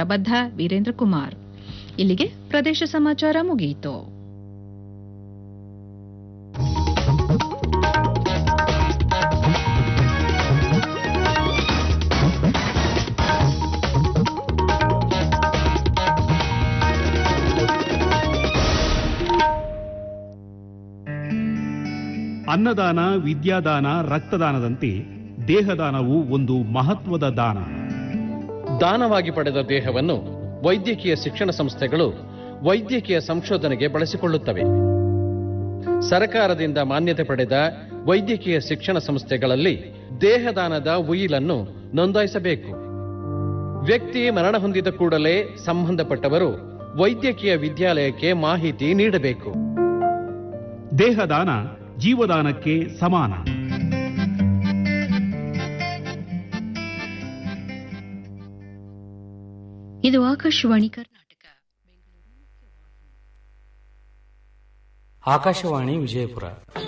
ತಬದ್ಧ ವೀರೇಂದ್ರ ಕುಮಾರ್ ಇಲ್ಲಿಗೆ ಪ್ರದೇಶ ಸಮಾಚಾರ ಮುಗಿಯಿತು ಅನ್ನದಾನ ವಿದ್ಯಾದಾನ ರಕ್ತದಾನದಂತೆ ದೇಹದಾನವು ಒಂದು ಮಹತ್ವದ ದಾನ ದಾನವಾಗಿ ಪಡೆದ ದೇಹವನ್ನು ವೈದ್ಯಕೀಯ ಶಿಕ್ಷಣ ಸಂಸ್ಥೆಗಳು ವೈದ್ಯಕೀಯ ಸಂಶೋಧನೆಗೆ ಬಳಸಿಕೊಳ್ಳುತ್ತವೆ ಸರ್ಕಾರದಿಂದ ಮಾನ್ಯತೆ ಪಡೆದ ವೈದ್ಯಕೀಯ ಶಿಕ್ಷಣ ಸಂಸ್ಥೆಗಳಲ್ಲಿ ದೇಹದಾನದ ಉಯಿಲನ್ನು ನೋಂದಾಯಿಸಬೇಕು ವ್ಯಕ್ತಿ ಮರಣ ಹೊಂದಿದ ಕೂಡಲೇ ಸಂಬಂಧಪಟ್ಟವರು ವೈದ್ಯಕೀಯ ವಿದ್ಯಾಲಯಕ್ಕೆ ಮಾಹಿತಿ ನೀಡಬೇಕು ದೇಹದಾನ ಜೀವದಾನಕ್ಕೆ ಸಮಾನ ಇದು ಆಕಾಶವಾಣಿ ಕರ್ನಾಟಕ ಆಕಾಶವಾಣಿ ವಿಜಯಪುರ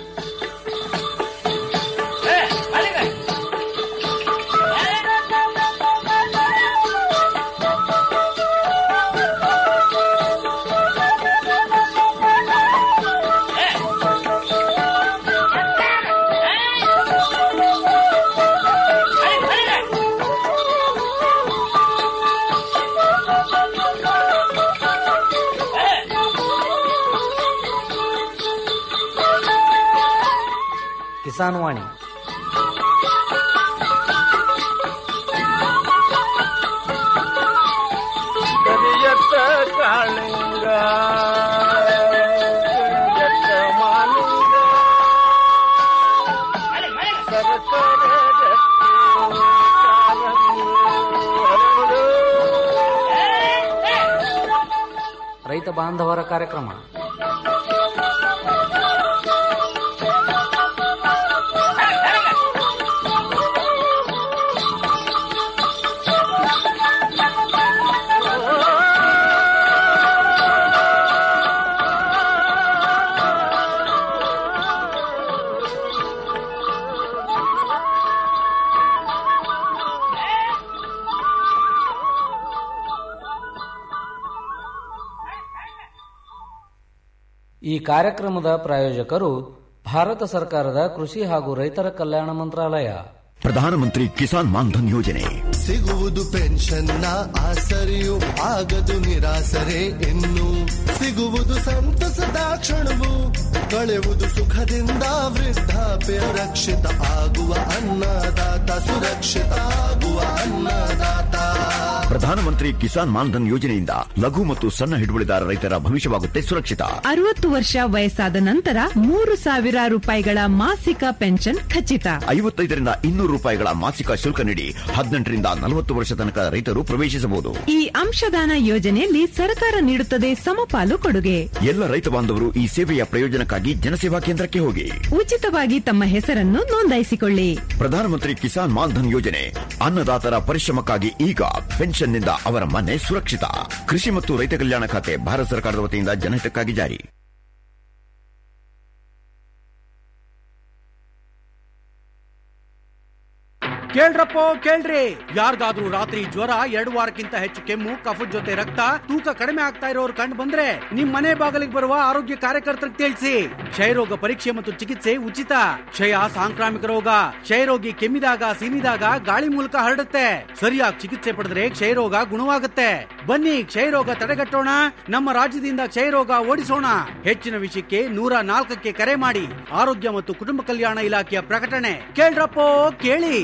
ಕಿಸಾನ್ ವಾಣಿ ಕರಿಯತ್ತ ಕಾಳಿಂಗ ಕರಿಯತ್ತ ಮಾಲಿಂಗ ಸರಕಾರ ರೈತ ಬಾಂಧವರ ಕಾರ್ಯಕ್ರಮ ಈ ಕಾರ್ಯಕ್ರಮದ ಪ್ರಾಯೋಜಕರು ಭಾರತ ಸರ್ಕಾರದ ಕೃಷಿ ಹಾಗೂ ರೈತರ ಕಲ್ಯಾಣ ಮಂತ್ರಾಲಯ ಪ್ರಧಾನಮಂತ್ರಿ ಕಿಸಾನ್ ಮಾನ್ಧನ್ ಯೋಜನೆ ಸಿಗುವುದು ಪೆನ್ಷನ್ನ ಆಸರೆಯು ಆಗದು ನಿರಾಸರೆ ಇನ್ನು ಸಿಗುವುದು ಸಂತಸದ ಕ್ಷಣವು ಕಳೆಯುವುದು ಸುಖದಿಂದ ವೃದ್ಧಾಪ್ಯ ರಕ್ಷಿತ ಆಗುವ ಅನ್ನದಾತ ಸುರಕ್ಷಿತ ಆಗುವ ಅನ್ನದಾತ ಪ್ರಧಾನಮಂತ್ರಿ ಕಿಸಾನ್ ಮಾನ್ಧನ್ ಯೋಜನೆಯಿಂದ ಲಘು ಮತ್ತು ಸಣ್ಣ ಹಿಡುವಳಿದಾರ ರೈತರ ಭವಿಷ್ಯವಾಗುತ್ತೆ ಸುರಕ್ಷಿತ ಅರವತ್ತು ವರ್ಷ ವಯಸ್ಸಾದ ನಂತರ ಮೂರು ಸಾವಿರ ರೂಪಾಯಿಗಳ ಮಾಸಿಕ ಪೆನ್ಷನ್ ಖಚಿತ ಐವತ್ತೈದರಿಂದ ಇನ್ನೂರು ರೂಪಾಯಿಗಳ ಮಾಸಿಕ ಶುಲ್ಕ ನೀಡಿ ಹದಿನೆಂಟರಿಂದ ನಲವತ್ತು ವರ್ಷ ತನಕ ರೈತರು ಪ್ರವೇಶಿಸಬಹುದು ಈ ಅಂಶದಾನ ಯೋಜನೆಯಲ್ಲಿ ಸರ್ಕಾರ ನೀಡುತ್ತದೆ ಸಮಪಾಲು ಕೊಡುಗೆ ಎಲ್ಲ ರೈತ ಬಾಂಧವರು ಈ ಸೇವೆಯ ಪ್ರಯೋಜನಕ್ಕಾಗಿ ಜನಸೇವಾ ಕೇಂದ್ರಕ್ಕೆ ಹೋಗಿ ಉಚಿತವಾಗಿ ತಮ್ಮ ಹೆಸರನ್ನು ನೋಂದಾಯಿಸಿಕೊಳ್ಳಿ ಪ್ರಧಾನಮಂತ್ರಿ ಕಿಸಾನ್ ಮಾನ್ಧನ್ ಯೋಜನೆ ಅನ್ನದಾತರ ಪರಿಶ್ರಮಕ್ಕಾಗಿ ಈಗ ಪೆನ್ಷನ್ನಿಂದ ಅವರ ಮನೆ ಸುರಕ್ಷಿತ ಕೃಷಿ ಮತ್ತು ರೈತ ಕಲ್ಯಾಣ ಖಾತೆ ಭಾರತ ಸರ್ಕಾರದ ವತಿಯಿಂದ ಜನಹಿತಕ್ಕಾಗಿ ಜಾರಿ ಕೇಳ್ರಪ್ಪೋ ಕೇಳ್ರಿ ಯಾರ್ದಾದ್ರೂ ರಾತ್ರಿ ಜ್ವರ ಎರಡು ವಾರಕ್ಕಿಂತ ಹೆಚ್ಚು ಕೆಮ್ಮು ಕಫದ ಜೊತೆ ರಕ್ತ ತೂಕ ಕಡಿಮೆ ಆಗ್ತಾ ಇರೋರು ಕಂಡು ಬಂದ್ರೆ ನಿಮ್ ಮನೆ ಬಾಗಿಲಿಗೆ ಬರುವ ಆರೋಗ್ಯ ಕಾರ್ಯಕರ್ತರಿಗೆ ತಿಳಿಸಿ ಕ್ಷಯರೋಗ ಪರೀಕ್ಷೆ ಮತ್ತು ಚಿಕಿತ್ಸೆ ಉಚಿತ ಕ್ಷಯ ಸಾಂಕ್ರಾಮಿಕ ರೋಗ ಕ್ಷಯರೋಗಿ ಕೆಮ್ಮಿದಾಗ ಸೀನಿದಾಗ ಗಾಳಿ ಮೂಲಕ ಹರಡುತ್ತೆ ಸರಿಯಾಗಿ ಚಿಕಿತ್ಸೆ ಪಡೆದ್ರೆ ಕ್ಷಯರೋಗ ಗುಣವಾಗುತ್ತೆ ಬನ್ನಿ ಕ್ಷಯರೋಗ ತಡೆಗಟ್ಟೋಣ ನಮ್ಮ ರಾಜ್ಯದಿಂದ ಕ್ಷಯರೋಗ ಓಡಿಸೋಣ ಹೆಚ್ಚಿನ ವಿಷಯಕ್ಕೆ ನೂರ ನಾಲ್ಕಕ್ಕೆ ಕರೆ ಮಾಡಿ ಆರೋಗ್ಯ ಮತ್ತು ಕುಟುಂಬ ಕಲ್ಯಾಣ ಇಲಾಖೆಯ ಪ್ರಕಟಣೆ ಕೇಳ್ರಪ್ಪೋ ಕೇಳಿ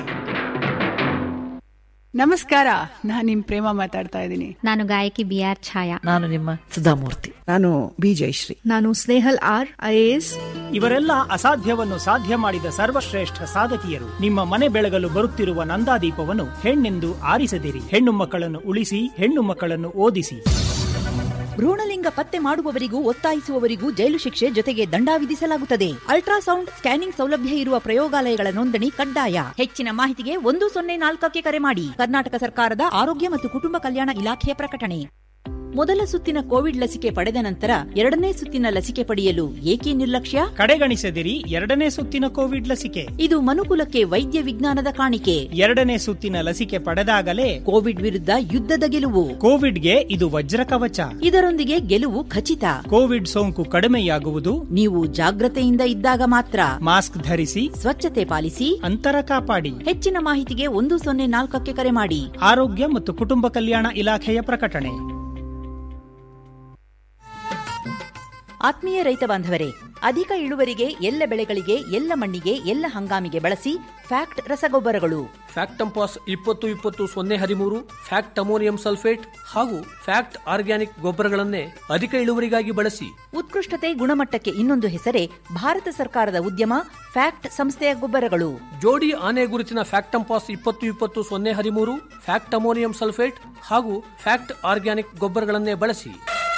ನಮಸ್ಕಾರ ನಾನ್ ನಿಮ್ ಪ್ರೇಮ ಮಾತಾಡ್ತಾ ಇದ್ದೀನಿ ನಾನು ಗಾಯಕಿ ಬಿ ಆರ್ ಛಾಯಾ ನಾನು ನಿಮ್ಮ ಸುಧಾಮೂರ್ತಿ ನಾನು ಬಿ ಜಯಶ್ರೀ ನಾನು ಸ್ನೇಹಲ್ ಆರ್ ಐಎಎಸ್ ಇವರೆಲ್ಲ ಅಸಾಧ್ಯವನ್ನು ಸಾಧ್ಯ ಮಾಡಿದ ಸರ್ವಶ್ರೇಷ್ಠ ಸಾಧಕಿಯರು ನಿಮ್ಮ ಮನೆ ಬೆಳಗಲು ಬರುತ್ತಿರುವ ನಂದಾದೀಪವನ್ನು ಹೆಣ್ಣೆಂದು ಆರಿಸದಿರಿ ಹೆಣ್ಣು ಮಕ್ಕಳನ್ನು ಉಳಿಸಿ ಹೆಣ್ಣು ಮಕ್ಕಳನ್ನು ಓದಿಸಿ ಭ್ರೂಣಲಿಂಗ ಪತ್ತೆ ಮಾಡುವವರಿಗೂ ಒತ್ತಾಯಿಸುವವರಿಗೂ ಜೈಲು ಶಿಕ್ಷೆ ಜೊತೆಗೆ ದಂಡ ವಿಧಿಸಲಾಗುತ್ತದೆ ಅಲ್ಟ್ರಾಸೌಂಡ್ ಸ್ಕ್ಯಾನಿಂಗ್ ಸೌಲಭ್ಯ ಇರುವ ಪ್ರಯೋಗಾಲಯಗಳ ನೋಂದಣಿ ಕಡ್ಡಾಯ ಹೆಚ್ಚಿನ ಮಾಹಿತಿಗೆ ಒಂದು ಸೊನ್ನೆ ನಾಲ್ಕಕ್ಕೆ ಕರೆ ಮಾಡಿ ಕರ್ನಾಟಕ ಸರ್ಕಾರದ ಆರೋಗ್ಯ ಮತ್ತು ಕುಟುಂಬ ಕಲ್ಯಾಣ ಇಲಾಖೆಯ ಪ್ರಕಟಣೆ ಮೊದಲ ಸುತ್ತಿನ ಕೋವಿಡ್ ಲಸಿಕೆ ಪಡೆದ ನಂತರ ಎರಡನೇ ಸುತ್ತಿನ ಲಸಿಕೆ ಪಡೆಯಲು ಏಕೆ ನಿರ್ಲಕ್ಷ್ಯ ಕಡೆಗಣಿಸದಿರಿ ಎರಡನೇ ಸುತ್ತಿನ ಕೋವಿಡ್ ಲಸಿಕೆ ಇದು ಮನುಕುಲಕ್ಕೆ ವೈದ್ಯ ವಿಜ್ಞಾನದ ಕಾಣಿಕೆ ಎರಡನೇ ಸುತ್ತಿನ ಲಸಿಕೆ ಪಡೆದಾಗಲೇ ಕೋವಿಡ್ ವಿರುದ್ಧ ಯುದ್ಧದ ಗೆಲುವು ಕೋವಿಡ್ಗೆ ಇದು ವಜ್ರ ಕವಚ ಇದರೊಂದಿಗೆ ಗೆಲುವು ಖಚಿತ ಕೋವಿಡ್ ಸೋಂಕು ಕಡಿಮೆಯಾಗುವುದು ನೀವು ಜಾಗ್ರತೆಯಿಂದ ಇದ್ದಾಗ ಮಾತ್ರ ಮಾಸ್ಕ್ ಧರಿಸಿ ಸ್ವಚ್ಛತೆ ಪಾಲಿಸಿ ಅಂತರ ಕಾಪಾಡಿ ಹೆಚ್ಚಿನ ಮಾಹಿತಿಗೆ ಒಂದು ಸೊನ್ನೆ ನಾಲ್ಕಕ್ಕೆ ಕರೆ ಮಾಡಿ ಆರೋಗ್ಯ ಮತ್ತು ಕುಟುಂಬ ಕಲ್ಯಾಣ ಇಲಾಖೆಯ ಪ್ರಕಟಣೆ ಆತ್ಮೀಯ ರೈತ ಬಾಂಧವರೇ ಅಧಿಕ ಇಳುವರಿಗೆ ಎಲ್ಲ ಬೆಳೆಗಳಿಗೆ ಎಲ್ಲ ಮಣ್ಣಿಗೆ ಎಲ್ಲ ಹಂಗಾಮಿಗೆ ಬಳಸಿ ಫ್ಯಾಕ್ಟ್ ರಸಗೊಬ್ಬರಗಳು ಫ್ಯಾಕ್ಟಂಪಾಸ್ ಇಪ್ಪತ್ತು ಇಪ್ಪತ್ತು ಸೊನ್ನೆ ಹದಿಮೂರು ಫ್ಯಾಕ್ಟ್ ಅಮೋನಿಯಂ ಸಲ್ಫೇಟ್ ಹಾಗೂ ಫ್ಯಾಕ್ಟ್ ಆರ್ಗ್ಯಾನಿಕ್ ಗೊಬ್ಬರಗಳನ್ನೇ ಅಧಿಕ ಇಳುವರಿಗಾಗಿ ಬಳಸಿ ಉತ್ಕೃಷ್ಟತೆ ಗುಣಮಟ್ಟಕ್ಕೆ ಇನ್ನೊಂದು ಹೆಸರೇ ಭಾರತ ಸರ್ಕಾರದ ಉದ್ಯಮ ಫ್ಯಾಕ್ಟ್ ಸಂಸ್ಥೆಯ ಗೊಬ್ಬರಗಳು ಜೋಡಿ ಆನೆ ಗುರುತಿನ ಫ್ಯಾಕ್ಟಂಪಾಸ್ ಇಪ್ಪತ್ತು ಇಪ್ಪತ್ತು ಸೊನ್ನೆ ಹದಿಮೂರು ಫ್ಯಾಕ್ಟ್ ಅಮೋನಿಯಂ ಸಲ್ಫೇಟ್ ಹಾಗೂ ಫ್ಯಾಕ್ಟ್ ಆರ್ಗ್ಯಾನಿಕ್ ಗೊಬ್ಬರಗಳನ್ನೇ ಬಳಸಿ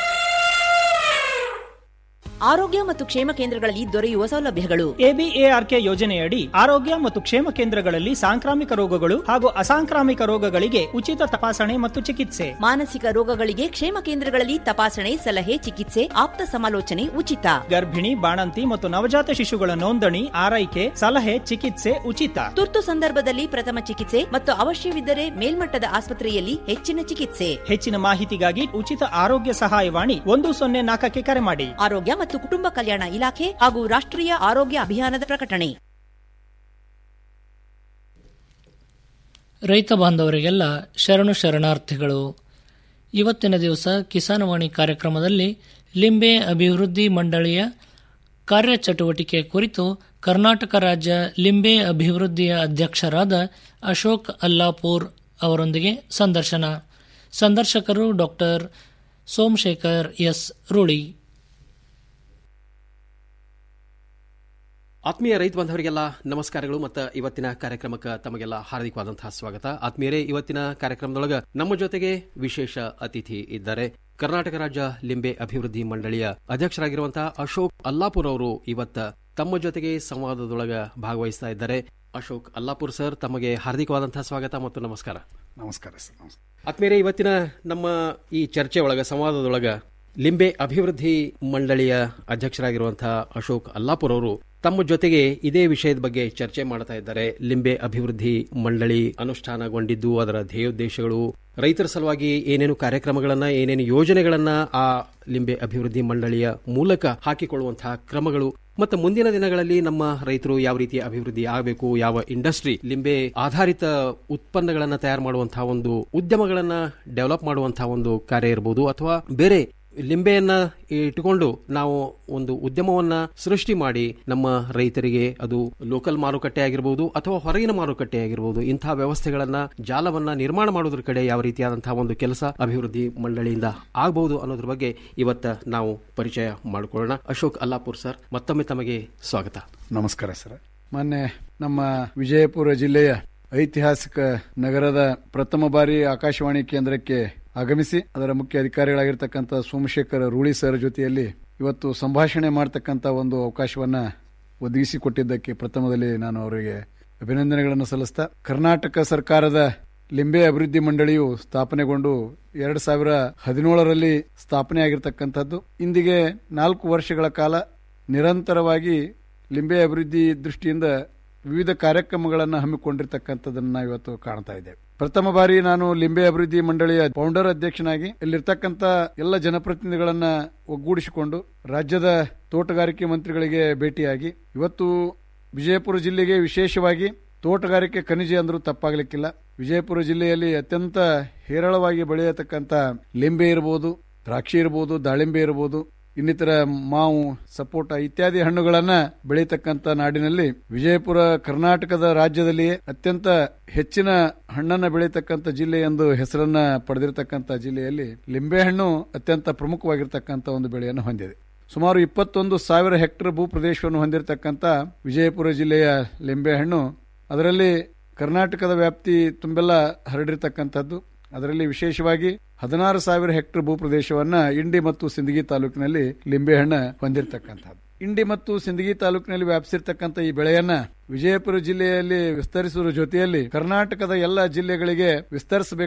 ಆರೋಗ್ಯ ಮತ್ತು ಕ್ಷೇಮ ಕೇಂದ್ರಗಳಲ್ಲಿ ದೊರೆಯುವ ಸೌಲಭ್ಯಗಳು ಎಬಿಎಆರ್ಕೆ ಯೋಜನೆಯಡಿ ಆರೋಗ್ಯ ಮತ್ತು ಕ್ಷೇಮ ಕೇಂದ್ರಗಳಲ್ಲಿ ಸಾಂಕ್ರಾಮಿಕ ರೋಗಗಳು ಹಾಗೂ ಅಸಾಂಕ್ರಾಮಿಕ ರೋಗಗಳಿಗೆ ಉಚಿತ ತಪಾಸಣೆ ಮತ್ತು ಚಿಕಿತ್ಸೆ ಮಾನಸಿಕ ರೋಗಗಳಿಗೆ ಕ್ಷೇಮ ಕೇಂದ್ರಗಳಲ್ಲಿ ತಪಾಸಣೆ ಸಲಹೆ ಚಿಕಿತ್ಸೆ ಆಪ್ತ ಸಮಾಲೋಚನೆ ಉಚಿತ ಗರ್ಭಿಣಿ ಬಾಣಂತಿ ಮತ್ತು ನವಜಾತ ಶಿಶುಗಳ ನೋಂದಣಿ ಆರೈಕೆ ಸಲಹೆ ಚಿಕಿತ್ಸೆ ಉಚಿತ ತುರ್ತು ಸಂದರ್ಭದಲ್ಲಿ ಪ್ರಥಮ ಚಿಕಿತ್ಸೆ ಮತ್ತು ಅವಶ್ಯವಿದ್ದರೆ ಮೇಲ್ಮಟ್ಟದ ಆಸ್ಪತ್ರೆಯಲ್ಲಿ ಹೆಚ್ಚಿನ ಚಿಕಿತ್ಸೆ ಹೆಚ್ಚಿನ ಮಾಹಿತಿಗಾಗಿ ಉಚಿತ ಆರೋಗ್ಯ ಸಹಾಯವಾಣಿ ಒಂದು ಸೊನ್ನೆ ನಾಲ್ಕಕ್ಕೆ ಕರೆ ಮಾಡಿ ಆರೋಗ್ಯ ಮತ್ತು ಕುಟುಂಬ ಕಲ್ಯಾಣ ಇಲಾಖೆ ಹಾಗೂ ರಾಷ್ಟ್ರೀಯ ಆರೋಗ್ಯ ಅಭಿಯಾನದ ಪ್ರಕಟಣೆ ರೈತ ಬಾಂಧವರಿಗೆಲ್ಲ ಶರಣು ಶರಣಾರ್ಥಿಗಳು ಇವತ್ತಿನ ದಿವಸ ಕಿಸಾನವಾಣಿ ಕಾರ್ಯಕ್ರಮದಲ್ಲಿ ಲಿಂಬೆ ಅಭಿವೃದ್ಧಿ ಮಂಡಳಿಯ ಕಾರ್ಯಚಟುವಟಿಕೆ ಕುರಿತು ಕರ್ನಾಟಕ ರಾಜ್ಯ ಲಿಂಬೆ ಅಭಿವೃದ್ಧಿಯ ಅಧ್ಯಕ್ಷರಾದ ಅಶೋಕ್ ಅಲ್ಲಾಪುರ್ ಅವರೊಂದಿಗೆ ಸಂದರ್ಶನ ಸಂದರ್ಶಕರು ಡಾಕ್ಟರ್ ಸೋಮಶೇಖರ್ ಎಸ್ ರೂಳಿ ಆತ್ಮೀಯ ರೈತ ಬಾಂಧವರಿಗೆಲ್ಲ ನಮಸ್ಕಾರಗಳು ಮತ್ತು ಇವತ್ತಿನ ಕಾರ್ಯಕ್ರಮಕ್ಕೆ ತಮಗೆಲ್ಲ ಹಾರ್ದಿಕವಾದಂತಹ ಸ್ವಾಗತ ಆತ್ಮೀಯರೇ ಇವತ್ತಿನ ಕಾರ್ಯಕ್ರಮದೊಳಗ ನಮ್ಮ ಜೊತೆಗೆ ವಿಶೇಷ ಅತಿಥಿ ಇದ್ದಾರೆ ಕರ್ನಾಟಕ ರಾಜ್ಯ ಲಿಂಬೆ ಅಭಿವೃದ್ಧಿ ಮಂಡಳಿಯ ಅಧ್ಯಕ್ಷರಾಗಿರುವಂತಹ ಅಶೋಕ್ ಅಲ್ಲಾಪುರ್ ಅವರು ಇವತ್ತ ತಮ್ಮ ಜೊತೆಗೆ ಸಂವಾದದೊಳಗ ಭಾಗವಹಿಸ್ತಾ ಇದ್ದಾರೆ ಅಶೋಕ್ ಅಲ್ಲಾಪುರ್ ಸರ್ ತಮಗೆ ಹಾರ್ದಿಕವಾದಂತಹ ಸ್ವಾಗತ ಮತ್ತು ನಮಸ್ಕಾರ ನಮಸ್ಕಾರ ಸರ್ ನಮಸ್ಕಾರ ಆತ್ಮೀಯರೇ ಇವತ್ತಿನ ನಮ್ಮ ಈ ಚರ್ಚೆ ಒಳಗ ಸಂವಾದದೊಳಗ ಲಿಂಬೆ ಅಭಿವೃದ್ಧಿ ಮಂಡಳಿಯ ಅಧ್ಯಕ್ಷರಾಗಿರುವಂತಹ ಅಶೋಕ್ ಅಲ್ಲಾಪುರ್ ಅವರು ತಮ್ಮ ಜೊತೆಗೆ ಇದೇ ವಿಷಯದ ಬಗ್ಗೆ ಚರ್ಚೆ ಮಾಡ್ತಾ ಇದ್ದಾರೆ ಲಿಂಬೆ ಅಭಿವೃದ್ಧಿ ಮಂಡಳಿ ಅನುಷ್ಠಾನಗೊಂಡಿದ್ದು ಅದರ ಧ್ಯೇಯೋದ್ದೇಶಗಳು ರೈತರ ಸಲುವಾಗಿ ಏನೇನು ಕಾರ್ಯಕ್ರಮಗಳನ್ನ ಏನೇನು ಯೋಜನೆಗಳನ್ನ ಆ ಲಿಂಬೆ ಅಭಿವೃದ್ಧಿ ಮಂಡಳಿಯ ಮೂಲಕ ಹಾಕಿಕೊಳ್ಳುವಂತಹ ಕ್ರಮಗಳು ಮತ್ತು ಮುಂದಿನ ದಿನಗಳಲ್ಲಿ ನಮ್ಮ ರೈತರು ಯಾವ ರೀತಿ ಅಭಿವೃದ್ಧಿ ಆಗಬೇಕು ಯಾವ ಇಂಡಸ್ಟ್ರಿ ಲಿಂಬೆ ಆಧಾರಿತ ಉತ್ಪನ್ನಗಳನ್ನ ತಯಾರು ಮಾಡುವಂತಹ ಒಂದು ಉದ್ಯಮಗಳನ್ನ ಡೆವಲಪ್ ಮಾಡುವಂತಹ ಒಂದು ಕಾರ್ಯ ಇರಬಹುದು ಅಥವಾ ಬೇರೆ ಲಿಂಬೆಯನ್ನ ಇಟ್ಟುಕೊಂಡು ನಾವು ಒಂದು ಉದ್ಯಮವನ್ನ ಸೃಷ್ಟಿ ಮಾಡಿ ನಮ್ಮ ರೈತರಿಗೆ ಅದು ಲೋಕಲ್ ಮಾರುಕಟ್ಟೆ ಆಗಿರಬಹುದು ಅಥವಾ ಹೊರಗಿನ ಮಾರುಕಟ್ಟೆ ಆಗಿರಬಹುದು ಇಂತಹ ವ್ಯವಸ್ಥೆಗಳನ್ನ ಜಾಲವನ್ನ ನಿರ್ಮಾಣ ಮಾಡೋದ್ರ ಕಡೆ ಯಾವ ರೀತಿಯಾದಂತಹ ಒಂದು ಕೆಲಸ ಅಭಿವೃದ್ಧಿ ಮಂಡಳಿಯಿಂದ ಆಗಬಹುದು ಅನ್ನೋದ್ರ ಬಗ್ಗೆ ಇವತ್ತ ನಾವು ಪರಿಚಯ ಮಾಡಿಕೊಳ್ಳೋಣ ಅಶೋಕ್ ಅಲ್ಲಾಪುರ್ ಸರ್ ಮತ್ತೊಮ್ಮೆ ತಮಗೆ ಸ್ವಾಗತ ನಮಸ್ಕಾರ ಸರ್ ಮೊನ್ನೆ ನಮ್ಮ ವಿಜಯಪುರ ಜಿಲ್ಲೆಯ ಐತಿಹಾಸಿಕ ನಗರದ ಪ್ರಥಮ ಬಾರಿ ಆಕಾಶವಾಣಿ ಕೇಂದ್ರಕ್ಕೆ ಆಗಮಿಸಿ ಅದರ ಮುಖ್ಯ ಅಧಿಕಾರಿಗಳಾಗಿರ್ತಕ್ಕಂಥ ಸೋಮಶೇಖರ್ ರೂಳಿ ಸರ್ ಜೊತೆಯಲ್ಲಿ ಇವತ್ತು ಸಂಭಾಷಣೆ ಮಾಡತಕ್ಕಂಥ ಒಂದು ಅವಕಾಶವನ್ನ ಒದಗಿಸಿಕೊಟ್ಟಿದ್ದಕ್ಕೆ ಪ್ರಥಮದಲ್ಲಿ ನಾನು ಅವರಿಗೆ ಅಭಿನಂದನೆಗಳನ್ನು ಸಲ್ಲಿಸ್ತಾ ಕರ್ನಾಟಕ ಸರ್ಕಾರದ ಲಿಂಬೆ ಅಭಿವೃದ್ಧಿ ಮಂಡಳಿಯು ಸ್ಥಾಪನೆಗೊಂಡು ಎರಡ್ ಸಾವಿರ ಹದಿನೇಳರಲ್ಲಿ ಸ್ಥಾಪನೆ ಆಗಿರ್ತಕ್ಕಂಥದ್ದು ಇಂದಿಗೆ ನಾಲ್ಕು ವರ್ಷಗಳ ಕಾಲ ನಿರಂತರವಾಗಿ ಲಿಂಬೆ ಅಭಿವೃದ್ಧಿ ದೃಷ್ಟಿಯಿಂದ ವಿವಿಧ ಕಾರ್ಯಕ್ರಮಗಳನ್ನು ಹಮ್ಮಿಕೊಂಡಿರ್ತಕ್ಕಂಥದ್ದನ್ನು ನಾವು ಇವತ್ತು ಕಾಣ್ತಾ ಇದ್ದೇವೆ ಪ್ರಥಮ ಬಾರಿ ನಾನು ಲಿಂಬೆ ಅಭಿವೃದ್ಧಿ ಮಂಡಳಿಯ ಫೌಂಡರ್ ಅಧ್ಯಕ್ಷನಾಗಿ ಇಲ್ಲಿರ್ತಕ್ಕಂಥ ಎಲ್ಲ ಜನಪ್ರತಿನಿಧಿಗಳನ್ನ ಒಗ್ಗೂಡಿಸಿಕೊಂಡು ರಾಜ್ಯದ ತೋಟಗಾರಿಕೆ ಮಂತ್ರಿಗಳಿಗೆ ಭೇಟಿಯಾಗಿ ಇವತ್ತು ವಿಜಯಪುರ ಜಿಲ್ಲೆಗೆ ವಿಶೇಷವಾಗಿ ತೋಟಗಾರಿಕೆ ಖನಿಜ ಅಂದ್ರೂ ತಪ್ಪಾಗಲಿಕ್ಕಿಲ್ಲ ವಿಜಯಪುರ ಜಿಲ್ಲೆಯಲ್ಲಿ ಅತ್ಯಂತ ಹೇರಳವಾಗಿ ಬೆಳೆಯತಕ್ಕಂಥ ಲಿಂಬೆ ಇರಬಹುದು ದ್ರಾಕ್ಷಿ ಇರಬಹುದು ದಾಳಿಂಬೆ ಇರಬಹುದು ಇನ್ನಿತರ ಮಾವು ಸಪೋಟ ಇತ್ಯಾದಿ ಹಣ್ಣುಗಳನ್ನ ಬೆಳೀತಕ್ಕಂಥ ನಾಡಿನಲ್ಲಿ ವಿಜಯಪುರ ಕರ್ನಾಟಕದ ರಾಜ್ಯದಲ್ಲಿಯೇ ಅತ್ಯಂತ ಹೆಚ್ಚಿನ ಹಣ್ಣನ್ನ ಬೆಳೀತಕ್ಕಂಥ ಜಿಲ್ಲೆ ಎಂದು ಹೆಸರನ್ನ ಪಡೆದಿರತಕ್ಕಂಥ ಜಿಲ್ಲೆಯಲ್ಲಿ ಲಿಂಬೆಹಣ್ಣು ಅತ್ಯಂತ ಪ್ರಮುಖವಾಗಿರ್ತಕ್ಕಂಥ ಒಂದು ಬೆಳೆಯನ್ನು ಹೊಂದಿದೆ ಸುಮಾರು ಇಪ್ಪತ್ತೊಂದು ಸಾವಿರ ಹೆಕ್ಟರ್ ಭೂ ಪ್ರದೇಶವನ್ನು ಹೊಂದಿರತಕ್ಕಂಥ ವಿಜಯಪುರ ಜಿಲ್ಲೆಯ ಲಿಂಬೆಹಣ್ಣು ಅದರಲ್ಲಿ ಕರ್ನಾಟಕದ ವ್ಯಾಪ್ತಿ ತುಂಬೆಲ್ಲ ಹರಡಿರ್ತಕ್ಕಂಥದ್ದು ಅದರಲ್ಲಿ ವಿಶೇಷವಾಗಿ ಹದಿನಾರು ಸಾವಿರ ಹೆಕ್ಟರ್ ಭೂ ಪ್ರದೇಶವನ್ನ ಇಂಡಿ ಮತ್ತು ಸಿಂದಗಿ ತಾಲೂಕಿನಲ್ಲಿ ಲಿಂಬೆಹಣ್ಣ ಹೊಂದಿರತಕ್ಕಂಥದ್ದು ಇಂಡಿ ಮತ್ತು ಸಿಂದಗಿ ತಾಲೂಕಿನಲ್ಲಿ ವ್ಯಾಪಿಸಿರ್ತಕ್ಕಂಥ ಈ ಬೆಳೆಯನ್ನ ವಿಜಯಪುರ ಜಿಲ್ಲೆಯಲ್ಲಿ ವಿಸ್ತರಿಸುವ ಜೊತೆಯಲ್ಲಿ ಕರ್ನಾಟಕದ ಎಲ್ಲ ಜಿಲ್ಲೆಗಳಿಗೆ ವಿಸ್ತರಿಸಬೇಕು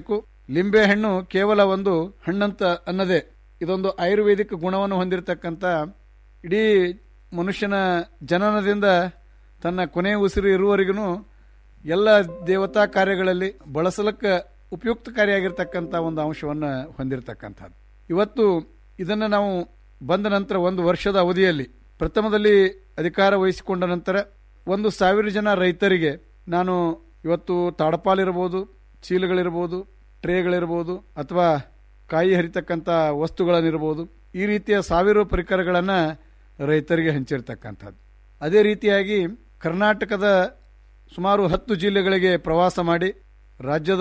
ಲಿಂಬೆ ಹಣ್ಣು ಕೇವಲ ಒಂದು ಹಣ್ಣಂತ ಅನ್ನದೇ ಇದೊಂದು ಆಯುರ್ವೇದಿಕ್ ಗುಣವನ್ನು ಹೊಂದಿರತಕ್ಕಂಥ ಇಡೀ ಮನುಷ್ಯನ ಜನನದಿಂದ ತನ್ನ ಕೊನೆ ಉಸಿರು ಇರುವವರೆಗೂ ಎಲ್ಲ ದೇವತಾ ಕಾರ್ಯಗಳಲ್ಲಿ ಬಳಸಲಕ್ಕೆ ಉಪಯುಕ್ತಕಾರಿಯಾಗಿರ್ತಕ್ಕಂಥ ಒಂದು ಅಂಶವನ್ನು ಹೊಂದಿರತಕ್ಕಂಥದ್ದು ಇವತ್ತು ಇದನ್ನು ನಾವು ಬಂದ ನಂತರ ಒಂದು ವರ್ಷದ ಅವಧಿಯಲ್ಲಿ ಪ್ರಥಮದಲ್ಲಿ ಅಧಿಕಾರ ವಹಿಸಿಕೊಂಡ ನಂತರ ಒಂದು ಸಾವಿರ ಜನ ರೈತರಿಗೆ ನಾನು ಇವತ್ತು ತಾಡಪಾಲಿರ್ಬೋದು ಚೀಲಗಳಿರ್ಬೋದು ಟ್ರೇಗಳಿರ್ಬೋದು ಅಥವಾ ಕಾಯಿ ಹರಿತಕ್ಕಂಥ ವಸ್ತುಗಳನ್ನಿರ್ಬೋದು ಈ ರೀತಿಯ ಸಾವಿರ ಪರಿಕರಗಳನ್ನು ರೈತರಿಗೆ ಹಂಚಿರ್ತಕ್ಕಂಥದ್ದು ಅದೇ ರೀತಿಯಾಗಿ ಕರ್ನಾಟಕದ ಸುಮಾರು ಹತ್ತು ಜಿಲ್ಲೆಗಳಿಗೆ ಪ್ರವಾಸ ಮಾಡಿ ರಾಜ್ಯದ